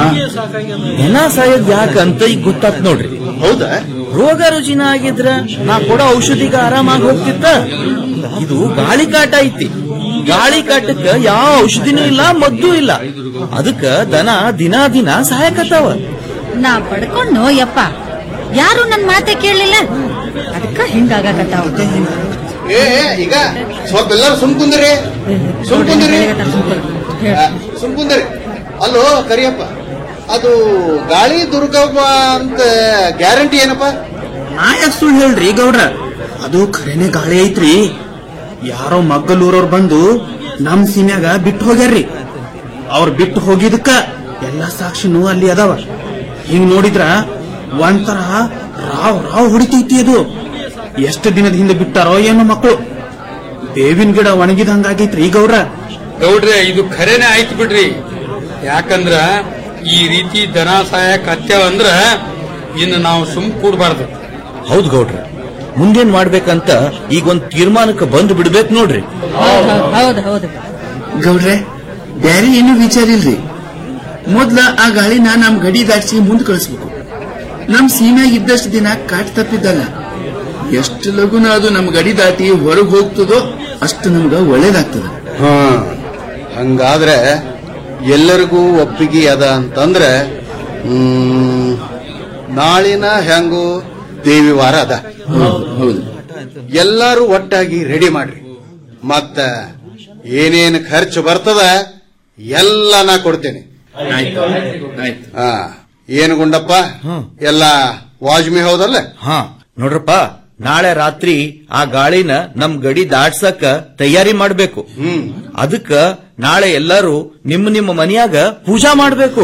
ದನ ಸಾಯೋದ್ ಯಾಕಂತ ಈಗ ಗೊತ್ತಾತ್ ನೋಡ್ರಿ ಹೌದಾ ರೋಗ ರುಜಿನ ಆಗಿದ್ರ ನಾ ಕೊಡೋ ಔಷಧಿಗ ಆರಾಮಾಗಿ ಹೋಗ್ತಿತ್ತ ಇದು ಗಾಳಿ ಕಾಟ ಐತಿ ಗಾಳಿ ಕಾಟಕ್ಕ ಯಾವ ಔಷಧಿನೂ ಇಲ್ಲ ಮದ್ದು ಇಲ್ಲ ಅದಕ್ಕ ದನ ದಿನಾ ದಿನ ಸಹಾಯಕತ್ತಾವ ನಾ ಪಡ್ಕೊಂಡು ಯಪ್ಪ ಯಾರು ನನ್ ಮಾತೆ ಕೇಳಲಿಲ್ಲ ಅದಕ್ಕ ಹಿಂಗಾಗಕತ್ತಾವ ಏ ಏ, ಈಗ ಸ್ವಲ್ಪ ಎಲ್ಲರೂ ಸುಮ್ ಕುಂದಿರಿ ಸುಮ್ ಕುಂದಿರಿ ಆ, ಸುಮ್ ಕುಂದಿರಿ ಅಲ್ಲೋ ಕರಿಯಪ್ಪ ಅದು ಗಾಳಿ ದುರ್ಗವ್ವ ಅಂತ ಗ್ಯಾರಂಟಿ ಏನಪ್ಪ ನಾ ಯಾಕೆ ಸುಳ್ಳು ಹೇಳ್ರಿ ಗೌಡ್ರ ಅದು ಖರೇನೆ ಗಾಳಿ ಐತ್ರಿ ಯಾರೋ ಮಗ್ಗಲೂರವ್ರು ಬಂದು ನಮ್ ಸೀನ್ಯಾಗ ಬಿಟ್ಟು ಹೋಗ್ಯಾರ್ರಿ ಅವ್ರು ಬಿಟ್ಟು ಹೋಗಿದಕ್ಕ ಎಲ್ಲಾ ಸಾಕ್ಷಿನೂ ಅಲ್ಲಿ ಅದಾವ ಹಿಂಗ್ ನೋಡಿದ್ರ ಒಂಥರ ರಾವ್ ರಾವ್ ಹೊಡಿತೈತಿ ಅದು ಎಷ್ಟು ದಿನದ ಹಿಂದೆ ಬಿಟ್ಟಾರೋ ಏನೋ ಮಕ್ಕಳು ಬೇವಿನ ಗಿಡ ಒಣಗಿದಂಗಾಗೈತ್ರಿ ಗೌಡ್ರ ಗೌಡ್ರೆ ಇದು ಖರೇನೆ ಆಯ್ತು ಬಿಡ್ರಿ ಯಾಕಂದ್ರ ಈ ರೀತಿ ದನ ಸಹಾಯಕ್ ಹತ್ಯಾವ ಅಂದ್ರ ಇನ್ನು ನಾವು ಸುಮ್ ಕೂಡ್ಬಾರ್ದು ಹೌದ್ ಗೌಡ್ರ ಮುಂದೇನ್ ಮಾಡ್ಬೇಕಂತ ಈಗ ಒಂದ್ ತೀರ್ಮಾನಕ್ಕೆ ಬಂದು ಬಿಡ್ಬೇಕು ನೋಡ್ರಿ ಹೌದು ಹೌದು ಗೌಡ್ರೆ ಬ್ಯಾರೆ ಏನು ವಿಚಾರ ಇಲ್ರಿ ಮೊದ್ಲ ಆ ಗಾಳಿನ ನಮ್ ಗಡಿ ದಾಟಿಸಿ ಮುಂದ್ ಕಳಿಸ್ಬೇಕು ನಮ್ ಸೀಮ್ಯಾಗ ಇದ್ದಷ್ಟು ದಿನ ಕಾಟ್ ತಪ್ಪಿದ್ದಲ್ಲ ಎಷ್ಟು ಲಗುನ ಅದು ನಮ್ ಗಡಿ ದಾಟಿ ಹೊರಗ್ ಹೋಗ್ತದೋ ಅಷ್ಟು ನಮ್ಗ ಒಳ್ಳೇದಾಗ್ತದ ಹಾ ಹಂಗಾದ್ರೆ ಎಲ್ಲರಿಗೂ ಒಪ್ಪಿಗೆ ಅದ ಅಂತಂದ್ರೆ ಹ್ಮ್, ನಾಳಿನ ಹೆಂಗು ದೇವಿ ವಾರ ಅದ ಹೌದು ಎಲ್ಲಾರು ಒಟ್ಟಾಗಿ ರೆಡಿ ಮಾಡ್ರಿ ಮತ್ತ ಏನೇನ್ ಖರ್ಚು ಬರ್ತದ ಎಲ್ಲ ನಾ ಕೊಡ್ತೇನೆ ಆಯ್ತು ಆಯ್ತು ಹಾ ಏನು ಗುಂಡಪ್ಪ ಎಲ್ಲ ವಾಜ್ಮಿ ಹೌದಲ್ಲ ಹಾ ನೋಡ್ರಪ್ಪ ನಾಳೆ ರಾತ್ರಿ ಆ ಗಾಳಿನ ನಮ್ ಗಡಿ ದಾಟ್ಸಕ್ಕ ತಯಾರಿ ಮಾಡ್ಬೇಕು ಅದಕ್ಕ ನಾಳೆ ಎಲ್ಲರೂ ನಿಮ್ಮ ನಿಮ್ಮ ಮನೆಯಾಗ ಪೂಜಾ ಮಾಡ್ಬೇಕು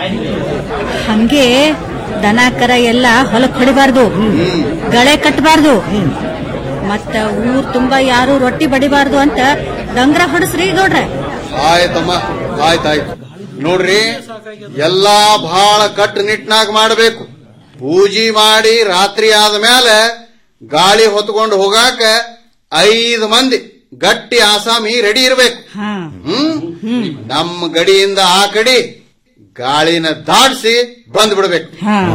ಹಂಗೆ ದನ ಕರ ಎಲ್ಲ ಹೊಲಕ್ ಹೊಡಿಬಾರ್ದು ಗಳೆ ಕಟ್ಟಬಾರ್ದು ಮತ್ತ ಊರ್ ತುಂಬಾ ಯಾರು ರೊಟ್ಟಿ ಬಡಿಬಾರ್ದು ಅಂತ ಡಂಗ್ರ ಹೊಡಸ್ರಿ ಗೌಡ್ರೆ ಆಯ್ತಮ್ಮ ಆಯ್ತಾಯ್ತು ನೋಡ್ರಿ ಎಲ್ಲಾ ಬಹಳ ಕಟ್ಟುನಿಟ್ನಾಗ ಮಾಡಬೇಕು ಪೂಜೆ ಮಾಡಿ ರಾತ್ರಿ ಆದ ಮೇಲೆ ಗಾಳಿ ಹೊತ್ಕೊಂಡು ಹೋಗಾಕ ಐದು ಮಂದಿ ಗಟ್ಟಿ ಆಸಾಮಿ ರೆಡಿ ಇರಬೇಕು ಹ್ಮ್ ನಮ್ಮ ಗಡಿಯಿಂದ ಆ ಕಡೆ ಗಾಳಿನ ದಾಟಿಸಿ ಬಂದ್ ಬಿಡ್ಬೇಕು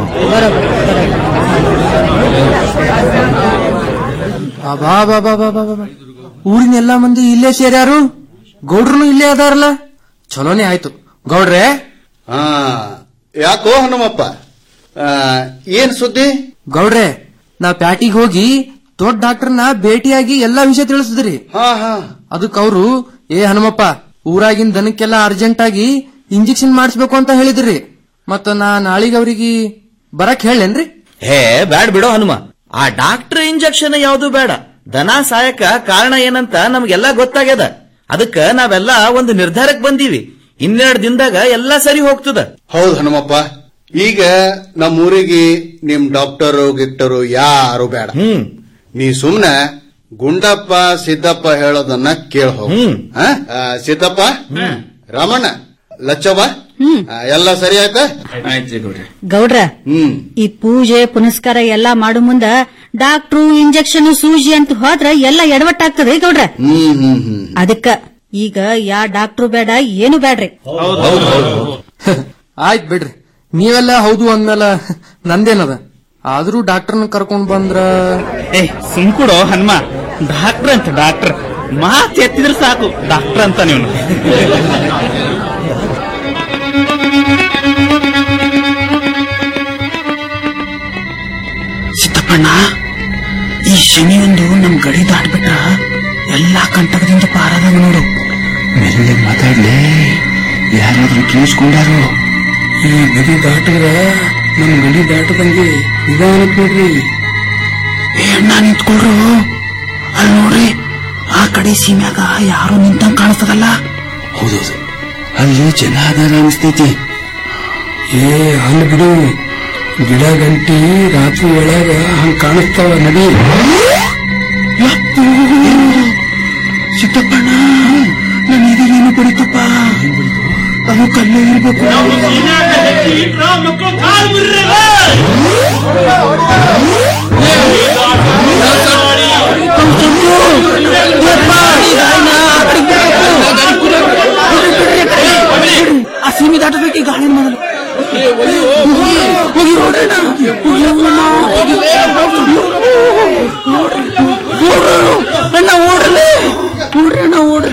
ಅಬಾ ಬಾ ಬಾ ಬಾ ಬಾ ಬಾ. ಊರಿನ ಎಲ್ಲಾ ಮಂದಿ ಇಲ್ಲೇ ಸೇರ್ಯಾರು ಗೌಡ್ರನು ಇಲ್ಲೇ ಅದಾರಲ್ಲ ಚಲೋನೇ ಆಯ್ತು ಗೌಡ್ರೆ ಹಾ ಯಾಕೋ ಹನುಮಪ್ಪ ಆ, ಏನ್ ಸುದ್ದಿ ಗೌಡ್ರೆ ನಾ ಪ್ಯಾಟಿಗೆ ಹೋಗಿ ದೊಡ್ಡ ಡಾಕ್ಟರ್ನ ಭೇಟಿಯಾಗಿ ಎಲ್ಲಾ ವಿಷಯ ತಿಳಿಸಿದ್ರಿ ಹಾ ಹಾ ಅದಕ್ಕೆ ಅವರು ಏ ಹನುಮಪ್ಪ ಊರಾಗಿನ ದನಕ್ಕೆಲ್ಲ ಅರ್ಜೆಂಟ್ ಆಗಿ ಇಂಜೆಕ್ಷನ್ ಮಾಡಿಸ್ಬೇಕು ಅಂತ ಹೇಳಿದ್ರಿ ಮತ್ತ ನಾ ನಾಳಿಗೆ ಅವ್ರಿಗೆ ಬರಕ್ ಹೇಳೇನ್ರಿ ಹೇ ಬ್ಯಾಡ್ ಬಿಡೋ ಹನುಮ ಆ ಡಾಕ್ಟರ್ ಇಂಜೆಕ್ಷನ್ ಯಾವ್ದು ಬೇಡ ದನ ಸಾಯಕ ಕಾರಣ ಏನಂತ ನಮ್ಗೆಲ್ಲ ಗೊತ್ತಾಗ್ಯದ ಅದಕ್ಕ ನಾವೆಲ್ಲ ಒಂದು ನಿರ್ಧಾರಕ್ಕೆ ಬಂದೀವಿ ಇನ್ನೆರಡು ದಿನದಾಗ ಎಲ್ಲಾ ಸರಿ ಹೋಗ್ತದ ಹೌದು ಹನುಮಪ್ಪ ಈಗ ನಮ್ಮೂರಿಗೆ ನಿಮ್ ಡಾಕ್ಟರು ಗಿಕ್ಟರು ಯಾರು ಬೇಡ ನೀ ಸುಮ್ನೆ ಗುಂಡಪ್ಪ ಸಿದ್ದಪ್ಪ ಹೇಳೋದನ್ನ ಕೇಳ ಹೋಗು ಆ? ಆ, ಸಿದ್ದಪ್ಪ ರಮಣ ಲಚ್ಚವ್ವ ಆ, ಎಲ್ಲ ಸರಿ ಆಯ್ತಾ ಗೌಡ್ರ ಹ್ಮ್ ಈ ಪೂಜೆ ಪುನಸ್ಕಾರ ಎಲ್ಲಾ ಮಾಡು ಮುಂದ ಡಾಕ್ಟ್ರು ಇಂಜೆಕ್ಷನ್ ಸೂಜಿ ಅಂತ ಹೋದ್ರ ಎಲ್ಲ ಎಡವಟ್ಟಾಗ್ತದೆ ಗೌಡ್ರ ಹ್ಮ್ ಹ್ಮ್ ಹ್ಮ್ ಅದಕ್ಕ ಈಗ ಯಾ ಡಾಕ್ಟ್ರು ಬೇಡ ಏನು ಬೇಡ್ರಿ ಆಯ್ತ್ ಬಿಡ್ರಿ ನೀವೆಲ್ಲ ಹೌದು ಅಂದ್ಮೇಲೆ ನಂದೇನದ ಆದ್ರೂ ಡಾಕ್ಟರ್ನ ಕರ್ಕೊಂಡ್ ಬಂದ್ರ ಏ ಸುಮ್ಕುಡೋ ಹನುಮ ಡಾಕ್ಟರ್ ಅಂತ ಡಾಕ್ಟರ್ ಮಾತ್ ಎತ್ತಿದ್ರೆ ಸಾಕು ಡಾಕ್ಟರ್ ಅಂತ ನೀವು ಸಿದ್ದಪ್ಪಣ್ಣ ಈ ಶನಿ ಒಂದು ನಮ್ ಗಡಿ ದಾಟ್ಬಿಟ್ರ ಎಲ್ಲಾ ಕಂಟಕದಿಂದ ಪಾರಾದಾಗ ನೋಡು ಮೆಲ್ಲಗೆ ಮಾತಾಡ್ಲೇ ಯಾರಾದ್ರೂ ಕೇಳಿಸ್ಕೊಂಡಾರು ಈ ಗಡಿ ದಾಟಿದ್ರ ನಮ್ ಗಡಿ ದಾಟದಂಗೆ ನಿಧಾನಕ್ ನೋಡ್ರಿ ಏ ಅಣ್ಣ ನಿಂತ್ಕೊಳ್ರು ಅಲ್ಲಿ ನೋಡ್ರಿ ಆ ಕಡೆ ಸೀಮ್ಯಾಗ ಯಾರೋ ನಿಂತಂಗ್ ಕಾಣಿಸ್ತದಲ್ಲ ಹೌದೌದು ಅಲ್ಲಿ ಜನ ಅದಾರ ಅನಿಸ್ತೈತಿ ಏ ಅಲ್ಲಿ ಬಿಡು ಗಿಡ ಗಂಟಿ ರಾತ್ರಿ ಒಳಗ ಹಂಗ ಕಾಣಿಸ್ತಾವ ನಡಿ ಸಿದ್ದಪ್ಪಣ್ಣ ನನ್ನ ಎದೆಗೇನು ಬಡಿತಪ್ಪ ಅದು ಕಲ್ಲೇ ಇರ್ಬೇಕು ಆ ಸೀಮಿ ದಾಟಬೇಕು ಈ ಗಾಳಿ ಮೊದಲು ಹೋಗಿ ನೋಡ್ರಣ್ಣ ಅಣ್ಣ ಓಡ್ರಲೆ ಓಡ್ರಿ ಅಣ್ಣ ಓಡ್ರಿ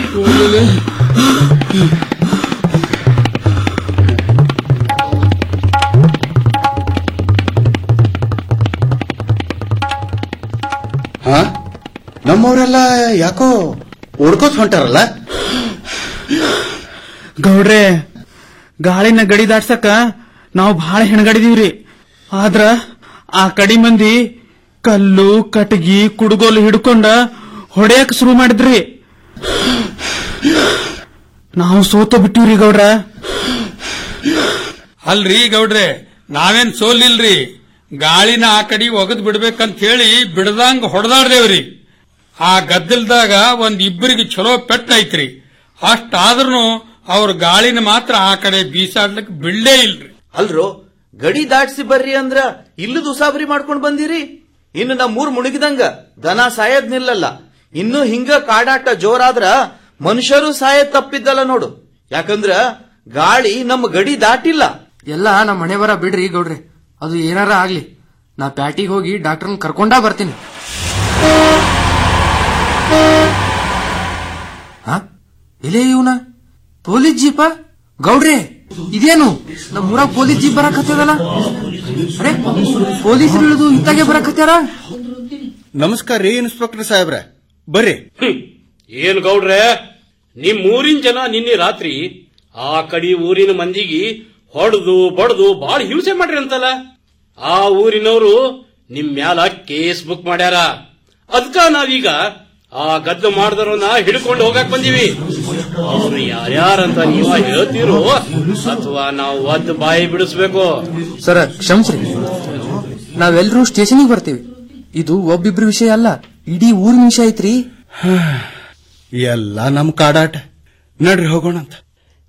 ಹಾ ನಮ್ಮವರೆಲ್ಲ ಯಾಕೋ ಓಡ್ಕೋತ್ ಹೊಂಟಾರಲ್ಲ ಗೌಡ್ರೆ ಗಾಳಿನ ಗಡಿ ದಾಟ್ಸಕ ನಾವು ಬಹಳ ಹೆಣಗಡಿದೀವ್ರಿ ಆದ್ರ ಆ ಕಡಿ ಮಂದಿ ಕಲ್ಲು ಕಟಗಿ ಕುಡುಗೋಲು ಹಿಡ್ಕೊಂಡ ಹೊಡೆಯಕ್ ಶುರು ಮಾಡಿದ್ರಿ ನಾವು ಸೋತ ಬಿಟ್ಟಿವ್ರಿ ಗೌಡ್ರ ಅಲ್ರಿ ಗೌಡ್ರೆ ನಾವೇನ್ ಸೋಲಿಲ್ರಿ ಗಾಳಿನ ಆ ಕಡೆ ಒಗದ್ ಬಿಡ್ಬೇಕಂತ ಹೇಳಿ ಬಿಡದಂಗ ಹೊಡೆದಾಡ್ದೇವ್ರಿ ಆ ಗದ್ದಲ್ದಾಗ ಒಂದ್ ಇಬ್ಬರಿಗೆ ಚಲೋ ಪೆಟ್ಟೈತ್ರಿ ಅಷ್ಟಾದ್ರೂ ಅವ್ರ ಗಾಳಿನ ಮಾತ್ರ ಆ ಕಡೆ ಬೀಸಾಡ್ಲಿಕ್ ಬಿಡ್ಲೇ ಇಲ್ರಿ ಅಲ್ರೋ ಗಡಿ ದಾಟ್ಸಿ ಬರ್ರಿ ಅಂದ್ರ ಇಲ್ಲದ ಉಸಾಬರಿ ಮಾಡ್ಕೊಂಡ್ ಬಂದಿರಿ ಇನ್ನು ನಮ್ಮೂರ್ ಮುಳುಗಿದಂಗ ದನ ಸಾಯದ್ ನಿಲ್ಲಲ್ಲ ಇನ್ನು ಹಿಂಗ ಕಾಡಾಟ ಜೋರಾದ್ರ ಮನುಷ್ಯರು ಸಾಯದ್ ತಪ್ಪಿದ್ದಲ್ಲ ನೋಡು ಯಾಕಂದ್ರ ಗಾಳಿ ನಮ್ಮ ಗಡಿ ದಾಟಿಲ್ಲ ಎಲ್ಲ ನಮ್ಮ ಮನೆ ಬರ ಬಿಡ್ರಿ ಗೌಡ್ರಿ ಅದು ಏನಾರ ಆಗ್ಲಿ ನಾ ಪ್ಯಾಟಿಗೆ ಹೋಗಿ ಡಾಕ್ಟರ್ನ ಕರ್ಕೊಂಡಾ ಬರ್ತೀನಿ ಹಾ ಇಲ್ಲೇ ಇವನ ಪೊಲೀಸ್ ಜೀಪ ಗೌಡ್ರೆ ಇದೇನು ನಮ್ಮ ಊರಾಗ ಪೊಲೀಸ್ ಜೀಪ್ ಬರಕತ್ತದಲ್ಲ ಅರೆ ಪೊಲೀಸರು ಇಳಿದು ಇತ್ತಾಗೆ ಬರಕತ್ಯಾರ ನಮಸ್ಕಾರ ರೀ ಇನ್ಸ್ಪೆಕ್ಟರ್ ಸಾಹೇಬ್ರೆ ಬರ್ರಿ ಏನ್ ಗೌಡ್ರೆ ನಿಮ್ ಊರಿನ ಜನ ನಿನ್ನೆ ರಾತ್ರಿ ಆ ಕಡಿ ಊರಿನ ಮಂದಿಗೆ ಹೊಡೆದು ಬಡ್ದು ಬಾಳ ಹಿಂಸೆ ಮಾಡ್ರಿ ಅಂತಲ್ಲ ಆ ಊರಿನವರು ನಿಮ್ ಮ್ಯಾಲ ಕೇಸ್ ಬುಕ್ ಮಾಡ್ಯಾರ ಅದ್ಕ ನಾವೀಗ ಆ ಗದ್ದು ಮಾಡಿದವ್ರನ್ನ ಹಿಡ್ಕೊಂಡು ಹೋಗಕ್ ಬಂದೀವಿ ಅವ್ರು ಯಾರ್ಯಾರಂತ ನೀವ ಹೇಳ್ತೀರೋ ಅಥವಾ ನಾವು ಒದ್ದು ಬಾಯಿ ಬಿಡಿಸ್ಬೇಕು ಸರ ಕ್ಷಮ್ಸ್ರಿ ನಾವೆಲ್ಲರೂ ಸ್ಟೇಷನಿಗೆ ಬರ್ತೀವಿ ಇದು ಒಬ್ಬಿಬ್ರ ವಿಷಯ ಅಲ್ಲ ಇಡೀ ಊರಿನ ವಿಷಯ ಐತ್ರಿ ಎಲ್ಲ ನಮ್ ಕಾಡಾಟ ನಡ್ರಿ ಹೋಗೋಣ ಅಂತ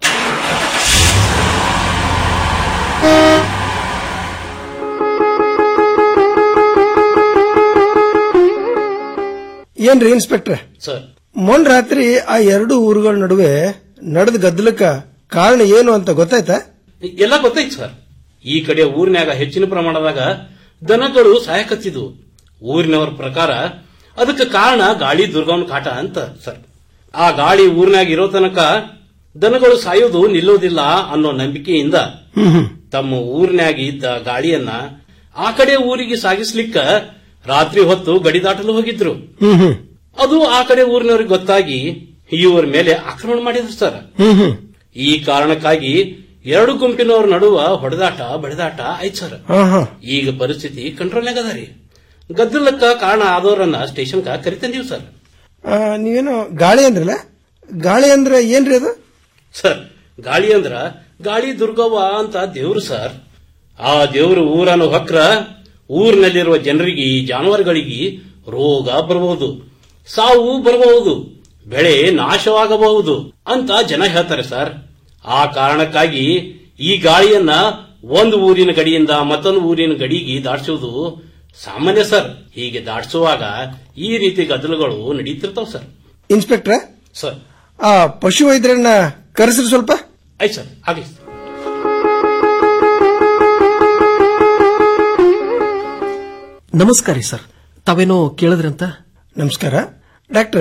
ಏನ್ರಿ ಇನ್ಸ್ಪೆಕ್ಟ್ರೆ ಸರ್ ಮೊನ್ ರಾತ್ರಿ ಆ ಎರಡು ಊರುಗಳ ನಡುವೆ ನಡೆದ ಗದ್ದಲಕ್ಕ ಕಾರಣ ಏನು ಅಂತ ಗೊತ್ತಾಯ್ತಾ ಎಲ್ಲ ಗೊತ್ತೈತ್ ಸರ್ ಈ ಕಡೆ ಊರಿನಾಗ ಹೆಚ್ಚಿನ ಪ್ರಮಾಣದಾಗ ದನಗಳು ಸಾಯಕತ್ತಿದ್ವು ಊರಿನವರ ಪ್ರಕಾರ ಅದಕ್ಕೆ ಕಾರಣ ಗಾಳಿ ದುರ್ಗವನ ಕಾಟ ಅಂತ ಸರ್ ಆ ಗಾಳಿ ಊರಿನಾಗ ಇರೋ ತನಕ ದನಗಳು ಸಾಯೋದು ನಿಲ್ಲೋದಿಲ್ಲ ಅನ್ನೋ ನಂಬಿಕೆಯಿಂದ ತಮ್ಮ ಊರಿನಾಗ ಇದ್ದ ಗಾಳಿಯನ್ನ ಆ ಕಡೆ ಊರಿಗೆ ಸಾಗಿಸ್ಲಿಕ್ಕ ರಾತ್ರಿ ಹೊತ್ತು ಗಡಿ ದಾಟಲು ಹೋಗಿದ್ರು ಹ್ಮ್ ಹ್ಮ್ ಅದು ಆ ಕಡೆ ಊರಿನವ್ರಿಗೆ ಗೊತ್ತಾಗಿ ಇವರ ಮೇಲೆ ಆಕ್ರಮಣ ಮಾಡಿದ್ರು ಸರ್ ಹ್ಮ್ ಹ್ಮ್ ಈ ಕಾರಣಕ್ಕಾಗಿ ಎರಡು ಗುಂಪಿನವ್ರ ನಡುವ ಹೊಡೆದಾಟ ಬಡಿದಾಟ ಆಯ್ತು ಸರ್ ಹಾ ಹಾ ಈಗ ಪರಿಸ್ಥಿತಿ ಕಂಟ್ರೋಲ್ನಾಗ ಅದ ರೀ ಗದ್ದಲಕ್ಕ ಕಾರಣ ಆದವರನ್ನ ಸ್ಟೇಷನ್ಕ ಕರಿತಂದೀವಿ ಸರ್ ಆ, ನೀವೇನೋ ಗಾಳಿ ಅಂದ್ರಲ್ಲ ಗಾಳಿ ಅಂದ್ರೆ ಏನ್ರಿ ಅದು ಸರ್ ಗಾಳಿ ಅಂದ್ರ ಗಾಳಿ ದುರ್ಗವ್ವ ಅಂತ ದೇವ್ರು ಸರ್ ಆ ದೇವ್ರು ಊರನ್ನು ಹೊಕ್ರ ಊರಿನಲ್ಲಿರುವ ಜನರಿಗೆ ಜಾನುವಾರುಗಳಿಗೆ ರೋಗ ಬರಬಹುದು ಸಾವು ಬರಬಹುದು ಬೆಳೆ ನಾಶವಾಗಬಹುದು ಅಂತ ಜನ ಹೇಳ್ತಾರೆ ಸರ್ ಆ ಕಾರಣಕ್ಕಾಗಿ ಈ ಗಾಳಿಯನ್ನ ಒಂದು ಊರಿನ ಗಡಿಯಿಂದ ಮತ್ತೊಂದು ಊರಿನ ಗಡಿಗೆ ದಾಟಿಸುವುದು ಸಾಮಾನ್ಯ ಸರ್ ಹೀಗೆ ದಾಟಿಸುವಾಗ ಈ ರೀತಿ ಗದ್ದಲಗಳು ನಡೀತಿರ್ತಾವ ಸರ್ ಇನ್ಸ್ಪೆಕ್ಟ್ರ ಸರ್ ಆ ಪಶು ವೈದ್ಯರನ್ನ ಕರೆಸ್ರಿ ಸ್ವಲ್ಪ ಆಯ್ತು ಸರ್ ಆಗಲಿ ನಮಸ್ಕಾರ ರೀ ಸರ್ ತಾವೇನೋ ಕೇಳಿದ್ರಂತ ನಮಸ್ಕಾರ ಡಾಕ್ಟ್ರ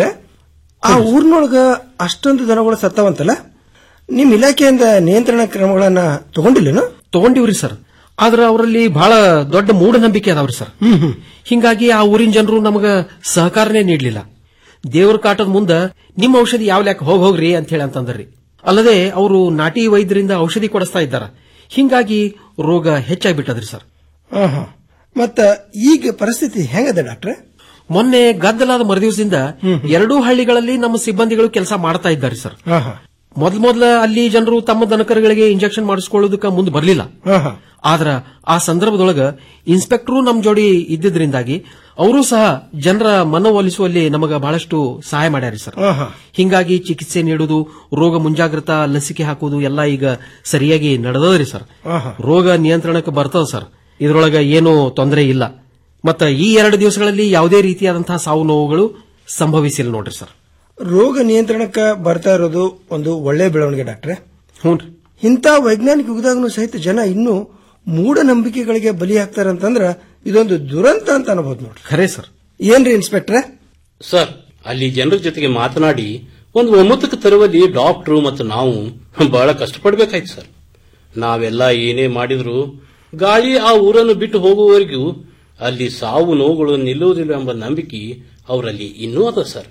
ಆ ಊರ್ನೊಳಗ ಅಷ್ಟೊಂದು ದನಗಳು ಸತ್ತಾವಂತಲ್ಲ ನಿಮ್ ಇಲಾಖೆಯಿಂದ ನಿಯಂತ್ರಣ ಕ್ರಮಗಳನ್ನ ತಗೊಂಡಿಲ್ಲೇನು ತಗೊಂಡಿವ್ರಿ ಸರ್ ಆದ್ರ ಅವರಲ್ಲಿ ಬಹಳ ದೊಡ್ಡ ಮೂಢನಂಬಿಕೆ ಅದಾವ್ರಿ ಸರ್ ಹಿಂಗಾಗಿ ಆ ಊರಿನ ಜನರು ನಮಗ ಸಹಕಾರನೇ ನೀಡ್ಲಿಲ್ಲ ದೇವ್ರ ಕಾಟದ ಮುಂದ ನಿಮ್ಮ ಔಷಧಿ ಯಾವ ಲೆಕ್ಕ ಹೋಗ್ ಹೋಗ್ರಿ ಅಂತ ಹೇಳಿ ಅಂತಂದ್ರಿ ಅಲ್ಲದೆ ಅವರು ನಾಟಿ ವೈದ್ಯರಿಂದ ಔಷಧಿ ಕೊಡಿಸ್ತಾ ಇದ್ದಾರ ಹಿಂಗಾಗಿ ರೋಗ ಹೆಚ್ಚಾಗ್ಬಿಟ್ಟದ್ರಿ ಸರ್ ಆಹಾ. ಮತ್ತ ಈಗ ಪರಿಸ್ಥಿತಿ ಹೆಂಗದ ಡಾಕ್ಟ್ರೆ ಮೊನ್ನೆ ಗದ್ದಲಾದ ಮರುದಿವಸದಿಂದ ಎರಡೂ ಹಳ್ಳಿಗಳಲ್ಲಿ ನಮ್ಮ ಸಿಬ್ಬಂದಿಗಳು ಕೆಲಸ ಮಾಡ್ತಾ ಇದ್ದಾರೆ ಸರ್ ಆಹಾ. ಮೊದ್ಲ ಮೊದ್ಲ ಅಲ್ಲಿ ಜನರು ತಮ್ಮ ದನಕರುಗಳಿಗೆ ಇಂಜೆಕ್ಷನ್ ಮಾಡಿಸ್ಕೊಳ್ಳೋದಕ್ಕೆ ಮುಂದೆ ಬರಲಿಲ್ಲ ಆಹಾ. ಆದ್ರ ಆ ಸಂದರ್ಭದೊಳಗ ಇನ್ಸ್ಪೆಕ್ಟರ್ ನಮ್ ಜೋಡಿ ಇದ್ದಿದ್ರಿಂದಾಗಿ ಅವರು ಸಹ ಜನರ ಮನವೊಲಿಸುವಲ್ಲಿ ನಮಗ ಬಹಳಷ್ಟು ಸಹಾಯ ಮಾಡ್ಯಾರಿ ಸರ್ ಆಹಾ. ಹಿಂಗಾಗಿ ಚಿಕಿತ್ಸೆ ನೀಡುವುದು ರೋಗ ಮುಂಜಾಗ್ರತಾ ಲಸಿಕೆ ಹಾಕುವುದು ಎಲ್ಲ ಈಗ ಸರಿಯಾಗಿ ನಡೆದದ್ರಿ ಸರ್ ಆಹಾ. ರೋಗ ನಿಯಂತ್ರಣಕ್ಕೆ ಬರ್ತದ ಸರ್ ಇದ್ರೊಳಗ ಏನೂ ತೊಂದರೆ ಇಲ್ಲ ಮತ್ತ ಈ ಎರಡು ದಿವಸಗಳಲ್ಲಿ ಯಾವುದೇ ರೀತಿಯಾದಂತಹ ಸಾವು ನೋವುಗಳು ಸಂಭವಿಸಿಲ್ಲ ನೋಡ್ರಿ ಸರ್ ರೋಗ ನಿಯಂತ್ರಣಕ್ಕ ಬರ್ತಾ ಇರೋದು ಒಂದು ಒಳ್ಳೆ ಬೆಳವಣಿಗೆ ಡಾಕ್ಟ್ರೆ ಹ್ಞೂ ಇಂಥ ವೈಜ್ಞಾನಿಕ ಯುಗದಾಗೂ ಸಹಿತ ಜನ ಇನ್ನೂ ಮೂಢನಂಬಿಕೆಗಳಿಗೆ ಬಲಿ ಹಾಕ್ತಾರಂತಂದ್ರ ಇದೊಂದು ದುರಂತ ಅಂತ ಅನ್ಬೋದು ನೋಡ್ರಿ ಖರೆ ಸರ್ ಏನ್ರಿ ಇನ್ಸ್ಪೆಕ್ಟ್ರೆ ಸರ್ ಅಲ್ಲಿ ಜನರ ಜೊತೆಗೆ ಮಾತನಾಡಿ ಒಂದು ಒಮ್ಮತಕ್ಕೆ ತರುವಲ್ಲಿ ಡಾಕ್ಟ್ರು ಮತ್ತು ನಾವು ಬಹಳ ಕಷ್ಟಪಡಬೇಕಾಯ್ತು ಸರ್ ನಾವೆಲ್ಲ ಏನೇ ಮಾಡಿದ್ರು ಗಾಳಿ ಆ ಊರನ್ನು ಬಿಟ್ಟು ಹೋಗುವವರೆಗೂ ಅಲ್ಲಿ ಸಾವು ನೋವುಗಳು ನಿಲ್ಲುವುದಿಲ್ಲ ಎಂಬ ನಂಬಿಕೆ ಅವರಲ್ಲಿ ಇನ್ನೂ ಅದ ಸರ್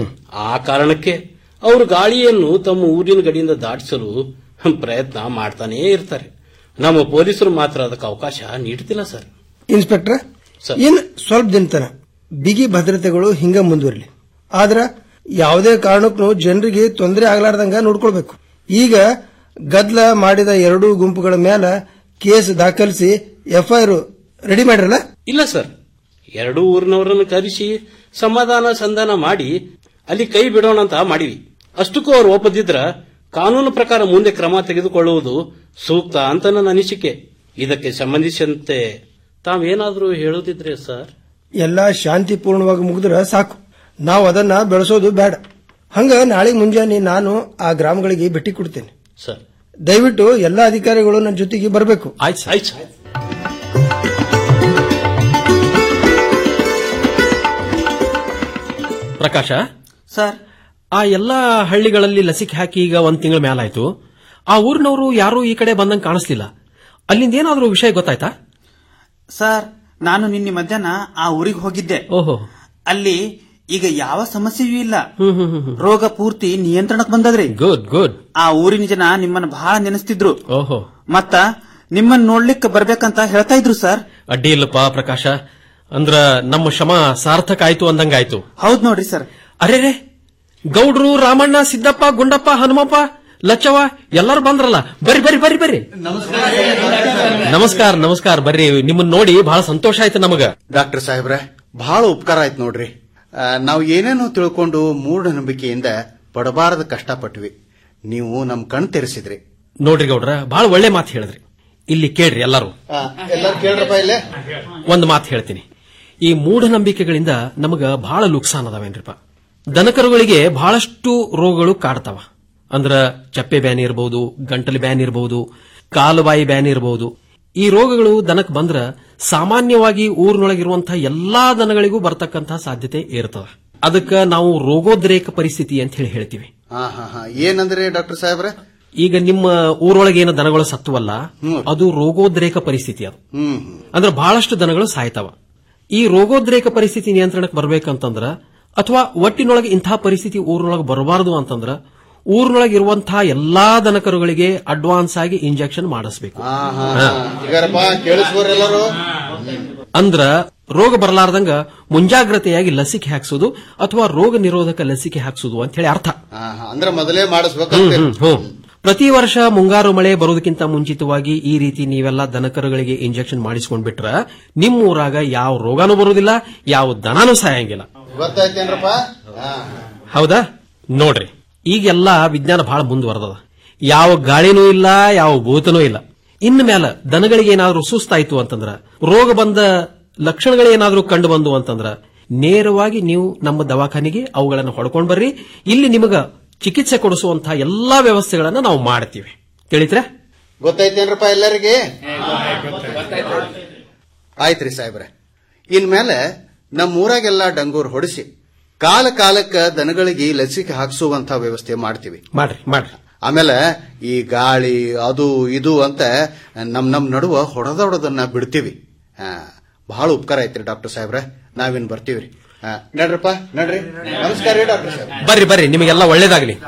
ಆ ಕಾರಣಕ್ಕೆ ಅವರು ಗಾಳಿಯನ್ನು ತಮ್ಮ ಊರಿನ ಗಡಿಯಿಂದ ದಾಟಿಸಲು ಪ್ರಯತ್ನ ಮಾಡ್ತಾನೇ ಇರ್ತಾರೆ ನಮ್ಮ ಪೊಲೀಸರು ಮಾತ್ರ ಅದಕ್ಕೆ ಅವಕಾಶ ನೀಡ್ತಿಲ್ಲ ಸರ್ ಇನ್ಸ್ಪೆಕ್ಟ್ರೆ ಇನ್ ಸ್ವಲ್ಪ ದಿನ ತನ ಬಿಗಿ ಭದ್ರತೆಗಳು ಹಿಂಗ ಮುಂದುವರಲಿ ಆದ್ರ ಯಾವುದೇ ಕಾರಣಕ್ಕೂ ಜನರಿಗೆ ತೊಂದರೆ ಆಗ್ಲಾರ್ದಂಗ ನೋಡ್ಕೊಳ್ಬೇಕು ಈಗ ಗದ್ಲ ಮಾಡಿದ ಎರಡೂ ಗುಂಪುಗಳ ಮೇಲೆ ಕೇಸ್ ದಾಖಲಿಸಿ ಎಫ್ಐಆರ್ ರೆಡಿ ಮಾಡಿರಲ್ಲ ಇಲ್ಲ ಸರ್ ಎರಡೂ ಊರಿನವರನ್ನು ಕರೆಸಿ ಸಮಾಧಾನ ಸಂಧಾನ ಮಾಡಿ ಅಲ್ಲಿ ಕೈ ಬಿಡೋಣ ಅಂತ ಮಾಡಿವಿ ಅಷ್ಟಕ್ಕೂ ಅವ್ರು ಒಪ್ಪದಿದ್ರ ಕಾನೂನು ಪ್ರಕಾರ ಮುಂದೆ ಕ್ರಮ ತೆಗೆದುಕೊಳ್ಳುವುದು ಸೂಕ್ತ ಅಂತ ನನ್ನ ಅನಿಸಿಕೆ ಇದಕ್ಕೆ ಸಂಬಂಧಿಸಿದಂತೆ ತಾವೇನಾದ್ರೂ ಹೇಳೋದಿದ್ರೆ ಸರ್ ಎಲ್ಲ ಶಾಂತಿಪೂರ್ಣವಾಗಿ ಮುಗಿದ್ರ ಸಾಕು ನಾವು ಅದನ್ನ ಬೆಳೆಸೋದು ಬೇಡ ಹಂಗ ನಾಳೆ ಮುಂಜಾನೆ ನಾನು ಆ ಗ್ರಾಮಗಳಿಗೆ ಭೇಟಿ ಕೊಡ್ತೇನೆ ಸರ್ ದಯವಿಟ್ಟು ಎಲ್ಲ ಅಧಿಕಾರಿಗಳು ನನ್ನ ಜೊತೆಗೆ ಬರಬೇಕು ಆಯ್ತು ಆಯ್ತು ಸರ್ ಪ್ರಕಾಶ ಸರ್ ಆ ಎಲ್ಲಾ ಹಳ್ಳಿಗಳಲ್ಲಿ ಲಸಿಕೆ ಹಾಕಿ ಈಗ ಒಂದ್ ತಿಂಗಳ ಮೇಲಾಯ್ತು ಆ ಊರಿನವರು ಯಾರೂ ಈ ಕಡೆ ಬಂದಂಗ್ ಕಾಣಿಸ್ಲಿಲ್ಲ ಅಲ್ಲಿಂದ ಏನಾದ್ರೂ ವಿಷಯ ಗೊತ್ತಾಯ್ತಾ ಸರ್ ನಾನು ನಿನ್ನೆ ಮಧ್ಯಾಹ್ನ ಆ ಊರಿಗೆ ಹೋಗಿದ್ದೆ ಓಹೋ ಅಲ್ಲಿ ಈಗ ಯಾವ ಸಮಸ್ಯೆಯೂ ಇಲ್ಲ ರೋಗ ಪೂರ್ತಿ ನಿಯಂತ್ರಣಕ್ಕೆ ಬಂದದ್ರಿ ಗುಡ್ ಗುಡ್ ಆ ಊರಿನ ಜನ ನಿಮ್ಮನ್ನ ಬಹಳ ನೆನೆಸ್ತಿದ್ರು ಓಹೋ ಮತ್ತ ನಿಮ್ಮನ್ನ ನೋಡ್ಲಿಕ್ಕೆ ಬರ್ಬೇಕಂತ ಹೇಳ್ತಾ ಇದ್ರು ಸರ್ ಅಡ್ಡಿ ಇಲ್ಲಪ್ಪ ಪ್ರಕಾಶ ಅಂದ್ರ ನಮ್ಮ ಶ್ರಮ ಸಾರ್ಥಕ ಆಯ್ತು ಅಂದಂಗಾಯ್ತು ಹೌದ್ ನೋಡ್ರಿ ಸರ್ ಅರೆ ರೇ ಗೌಡ್ರು ರಾಮಣ್ಣ ಸಿದ್ದಪ್ಪ ಗುಂಡಪ್ಪ ಹನುಮಪ್ಪ ಲಚ್ಚವ ಎಲ್ಲರೂ ಬಂದ್ರಲ್ಲ ಬರ್ರಿ ಬರ್ರಿ ಬರ್ರಿ ಬರ್ರಿ ನಮಸ್ಕಾರ ನಮಸ್ಕಾರ ಬರ್ರಿ ನಿಮ್ಮನ್ನ ನೋಡಿ ಬಹಳ ಸಂತೋಷ ಆಯ್ತು ನಮಗ ಡಾಕ್ಟರ್ ಸಾಹೇಬ್ರೆ ಬಹಳ ಉಪಕಾರ ಆಯ್ತು ನೋಡ್ರಿ ಆ, ನಾವು ಏನೇನೋ ತಿಳ್ಕೊಂಡು ಮೂಢನಂಬಿಕೆಯಿಂದ ಪಡಬಾರದ ಕಷ್ಟಪಟ್ವಿ ನೀವು ನಮ್ ಕಣ್ ತೆರೆಸಿದ್ರಿ ನೋಡ್ರಿ ಗೌಡ್ರ ಬಹಳ ಒಳ್ಳೆ ಮಾತು ಹೇಳಿದ್ರಿ ಇಲ್ಲಿ ಕೇಳ್ರಿ ಎಲ್ಲರೂ ಎಲ್ಲರೂ ಕೇಳ್ರಪ್ಪ ಇಲ್ಲೇ ಒಂದು ಮಾತು ಹೇಳ್ತೀನಿ ಈ ಮೂಢನಂಬಿಕೆಗಳಿಂದ ನಮಗ ಬಹಳ ಲುಕ್ಸಾನ್ ಅದಾವೇನ್ರಿಪ್ಪ ದನಕರುಗಳಿಗೆ ಬಹಳಷ್ಟು ರೋಗಗಳು ಕಾಡ್ತಾವ ಅಂದ್ರ ಚಪ್ಪೆ ಬ್ಯಾನ್ ಇರಬಹುದು ಗಂಟಲು ಬ್ಯಾನ್ ಇರಬಹುದು ಕಾಲುಬಾಯಿ ಬ್ಯಾನ್ ಇರಬಹುದು ಈ ರೋಗಗಳು ದನಕ್ಕೆ ಬಂದ್ರ ಸಾಮಾನ್ಯವಾಗಿ ಊರಿನೊಳಗಿರುವಂತಹ ಎಲ್ಲಾ ದನಗಳಿಗೂ ಬರ್ತಕ್ಕಂತಹ ಸಾಧ್ಯತೆ ಇರ್ತದ ಅದಕ್ಕ ನಾವು ರೋಗೋದ್ರೇಕ ಪರಿಸ್ಥಿತಿ ಅಂತ ಹೇಳಿ ಹೇಳ್ತೀವಿ ಹಾ ಹಾ ಹಾ ಏನಂದ್ರಿ ಡಾಕ್ಟರ್ ಸಾಹೇಬ್ರೆ ಈಗ ನಿಮ್ಮ ಊರೊಳಗೆ ಏನು ದನಗಳು ಸತ್ತುವಲ್ಲ ಅದು ರೋಗೋದ್ರೇಕ ಪರಿಸ್ಥಿತಿ ಅದು ಹ್ಮ್ ಅಂದ್ರೆ ಬಹಳಷ್ಟು ದನಗಳು ಸಾಯ್ತಾವ ಈ ರೋಗೋದ್ರೇಕ ಪರಿಸ್ಥಿತಿ ನಿಯಂತ್ರಣಕ್ಕೆ ಬರ್ಬೇಕಂತಂದ್ರ ಅಥವಾ ಒಟ್ಟಿನೊಳಗೆ ಇಂತಹ ಪರಿಸ್ಥಿತಿ ಊರಿನೊಳಗೆ ಬರಬಾರದು ಅಂತಂದ್ರ ಊರಿನೊಳಗೆ ಇರುವಂತಹ ಎಲ್ಲಾ ದನಕರುಗಳಿಗೆ ಅಡ್ವಾನ್ಸ್ ಆಗಿ ಇಂಜೆಕ್ಷನ್ ಮಾಡಿಸ್ಬೇಕು ಹಾ ಹಾ ಈಗಾರಪ್ಪ ಕೇಳಿಸ್ಬೋರ್ ಎಲ್ಲರೂ ಅಂದ್ರ ರೋಗ ಬರಲಾರ್ದಂಗ ಮುಂಜಾಗ್ರತೆಯಾಗಿ ಲಸಿಕೆ ಹಾಕ್ಸೋದು ಅಥವಾ ರೋಗ ನಿರೋಧಕ ಲಸಿಕೆ ಹಾಕ್ಸೋದು ಅಂತ ಹೇಳಿ ಅರ್ಥ ಆ, ಅಂದ್ರೆ ಮೊದಲೇ ಮಾಡಿಸ್ಬೇಕು ಹ್ಮ್, ಹ್ಮ್, ಹ್ಮ್. ಪ್ರತಿ ವರ್ಷ ಮುಂಗಾರು ಮಳೆ ಬರೋದಕ್ಕಿಂತ ಮುಂಚಿತವಾಗಿ ಈ ರೀತಿ ನೀವೆಲ್ಲ ದನಕರುಗಳಿಗೆ ಇಂಜೆಕ್ಷನ್ ಮಾಡಿಸ್ಕೊಂಡ್ಬಿಟ್ರ ನಿಮ್ಮ ಊರಾಗ ಯಾವ ರೋಗಾನೂ ಬರುವುದಿಲ್ಲ ಯಾವ ದನಾನೂ ಸಾಯಂಗಿಲ್ಲ ಗೊತ್ತಾಯ್ತೇನ್ರಪ್ಪ ಆ. ಹೌದಾ ನೋಡ್ರಿ ಈಗೆಲ್ಲ ವಿಜ್ಞಾನ ಬಹಳ ಮುಂದುವರೆದದ ಯಾವ ಗಾಳಿನೂ ಇಲ್ಲ ಯಾವ ಭೂತನೂ ಇಲ್ಲ ಇನ್ನು ಮೇಲೆ ದನಗಳಿಗೆ ಏನಾದ್ರೂ ಸುಸ್ತಾಯ್ತು ಅಂತಂದ್ರ ರೋಗ ಬಂದ ಲಕ್ಷಣಗಳೇನಾದ್ರೂ ಕಂಡು ಬಂದು ಅಂತಂದ್ರ ನೇರವಾಗಿ ನೀವು ನಮ್ಮ ದವಾಖಾನೆಗೆ ಅವುಗಳನ್ನು ಹೊಡ್ಕೊಂಡ್ ಬರ್ರಿ ಇಲ್ಲಿ ನಿಮಗ ಚಿಕಿತ್ಸೆ ಕೊಡಿಸುವಂತಹ ಎಲ್ಲಾ ವ್ಯವಸ್ಥೆಗಳನ್ನ ನಾವು ಮಾಡ್ತೀವಿ ತಿಳಿತ್ರ ಗೊತ್ತಾಯ್ತೇನ್ರಪ್ಪ ಎಲ್ಲರಿಗೆ ಆಯ್ತ್ರಿ ಸಾಹೇಬ್ರೆ ಇನ್ಮೇಲೆ ನಮ್ಮ ಊರಾಗೆಲ್ಲ ಡಂಗೂರ್ ಹೊಡಿಸಿ ಕಾಲ ಕಾಲಕ್ಕ ದನಗಳಿಗೆ ಲಸಿಕೆ ಹಾಕಿಸುವಂತ ವ್ಯವಸ್ಥೆ ಮಾಡ್ತೀವಿ ಮಾಡ್ರಿ ಮಾಡ್ರಿ ಆಮೇಲೆ ಈ ಗಾಳಿ ಅದು ಇದು ಅಂತ ನಮ್ ನಮ್ ನಡುವ ಹೊಡೆದೊಡದನ್ನ ಬಿಡ್ತೀವಿ ಆ, ಬಹಳ ಉಪಕಾರ ಐತ್ರಿ ಡಾಕ್ಟರ್ ಸಾಹೇಬ್ರೆ ನಾವಿನ್ ಬರ್ತೀವ್ರಿ ಆ, ನಡ್ರಪ್ಪ ನಡ್ರಿ ನಮಸ್ಕಾರ ರೀ ಡಾಕ್ಟರ್ ಸಾಹೇಬ್ ಬರ್ರಿ ಬರ್ರಿ ನಿಮಗೆಲ್ಲ ಒಳ್ಳೇದಾಗ್ಲಿ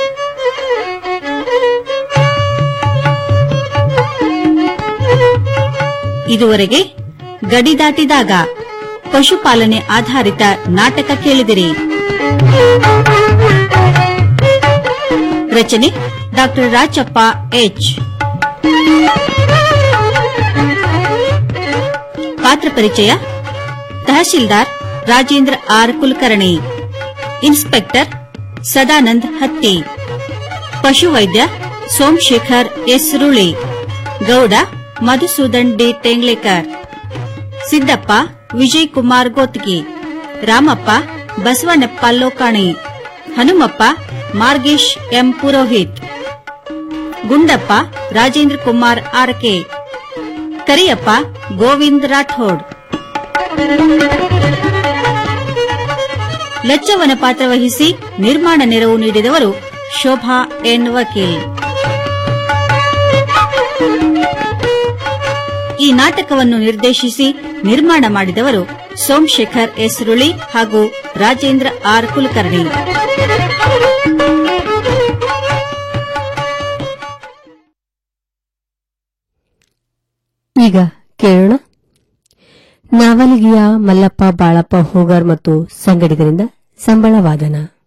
ಇದುವರೆಗೆ ಗಡಿ ದಾಟಿದಾಗ ಪಶುಪಾಲನೆ ಆಧಾರಿತ ನಾಟಕ ಕೇಳಿದಿರಿ ರಚನೆ ಡಾಕ್ಟರ್ ರಾಚಪ್ಪ ಎಚ್ ಪಾತ್ರ ಪರಿಚಯ ತಹಶೀಲ್ದಾರ್ ರಾಜೇಂದ್ರ ಆರ್ ಕುಲಕರ್ಣಿ ಇನ್ಸ್ಪೆಕ್ಟರ್ ಸದಾನಂದ್ ಹತ್ತಿ ಪಶುವೈದ್ಯ ಸೋಮಶೇಖರ್ ಎಸ್ ರುಳಿ Gowda Madhusudan D Tenglekar Siddappa Vijay Kumar Gotgi Ramappa Basavannappa Lokani Hanumappa Margesh M Purohit Gundappa Rajendra Kumar RK Kariyappa Govind Rathod ಲಚ್ಚವನ ಪಾತ್ರ ವಹಿಸಿ ನಿರ್ಮಾಣ ನೆರವು ನೀಡಿದವರು ಶೋಭಾ ಎನ್ ವಕೀಲ್ ಈ ನಾಟಕವನ್ನು ನಿರ್ದೇಶಿಸಿ ನಿರ್ಮಾಣ ಮಾಡಿದವರು ಸೋಮಶೇಖರ್ ಎಸ್ ರುಳಿ ಹಾಗೂ ರಾಜೇಂದ್ರ ಆರ್ ಕುಲಕರ್ಣಿ ಈಗ ಕೇಳೋಣ ನಾವಲಿಗೆಯ ಮಲ್ಲಪ್ಪ ಬಾಳಪ್ಪ ಹೋಗಾರ್ ಮತ್ತು ಸಂಗಡಿಗರಿಂದ ಸಂಬಳ ವಾದನ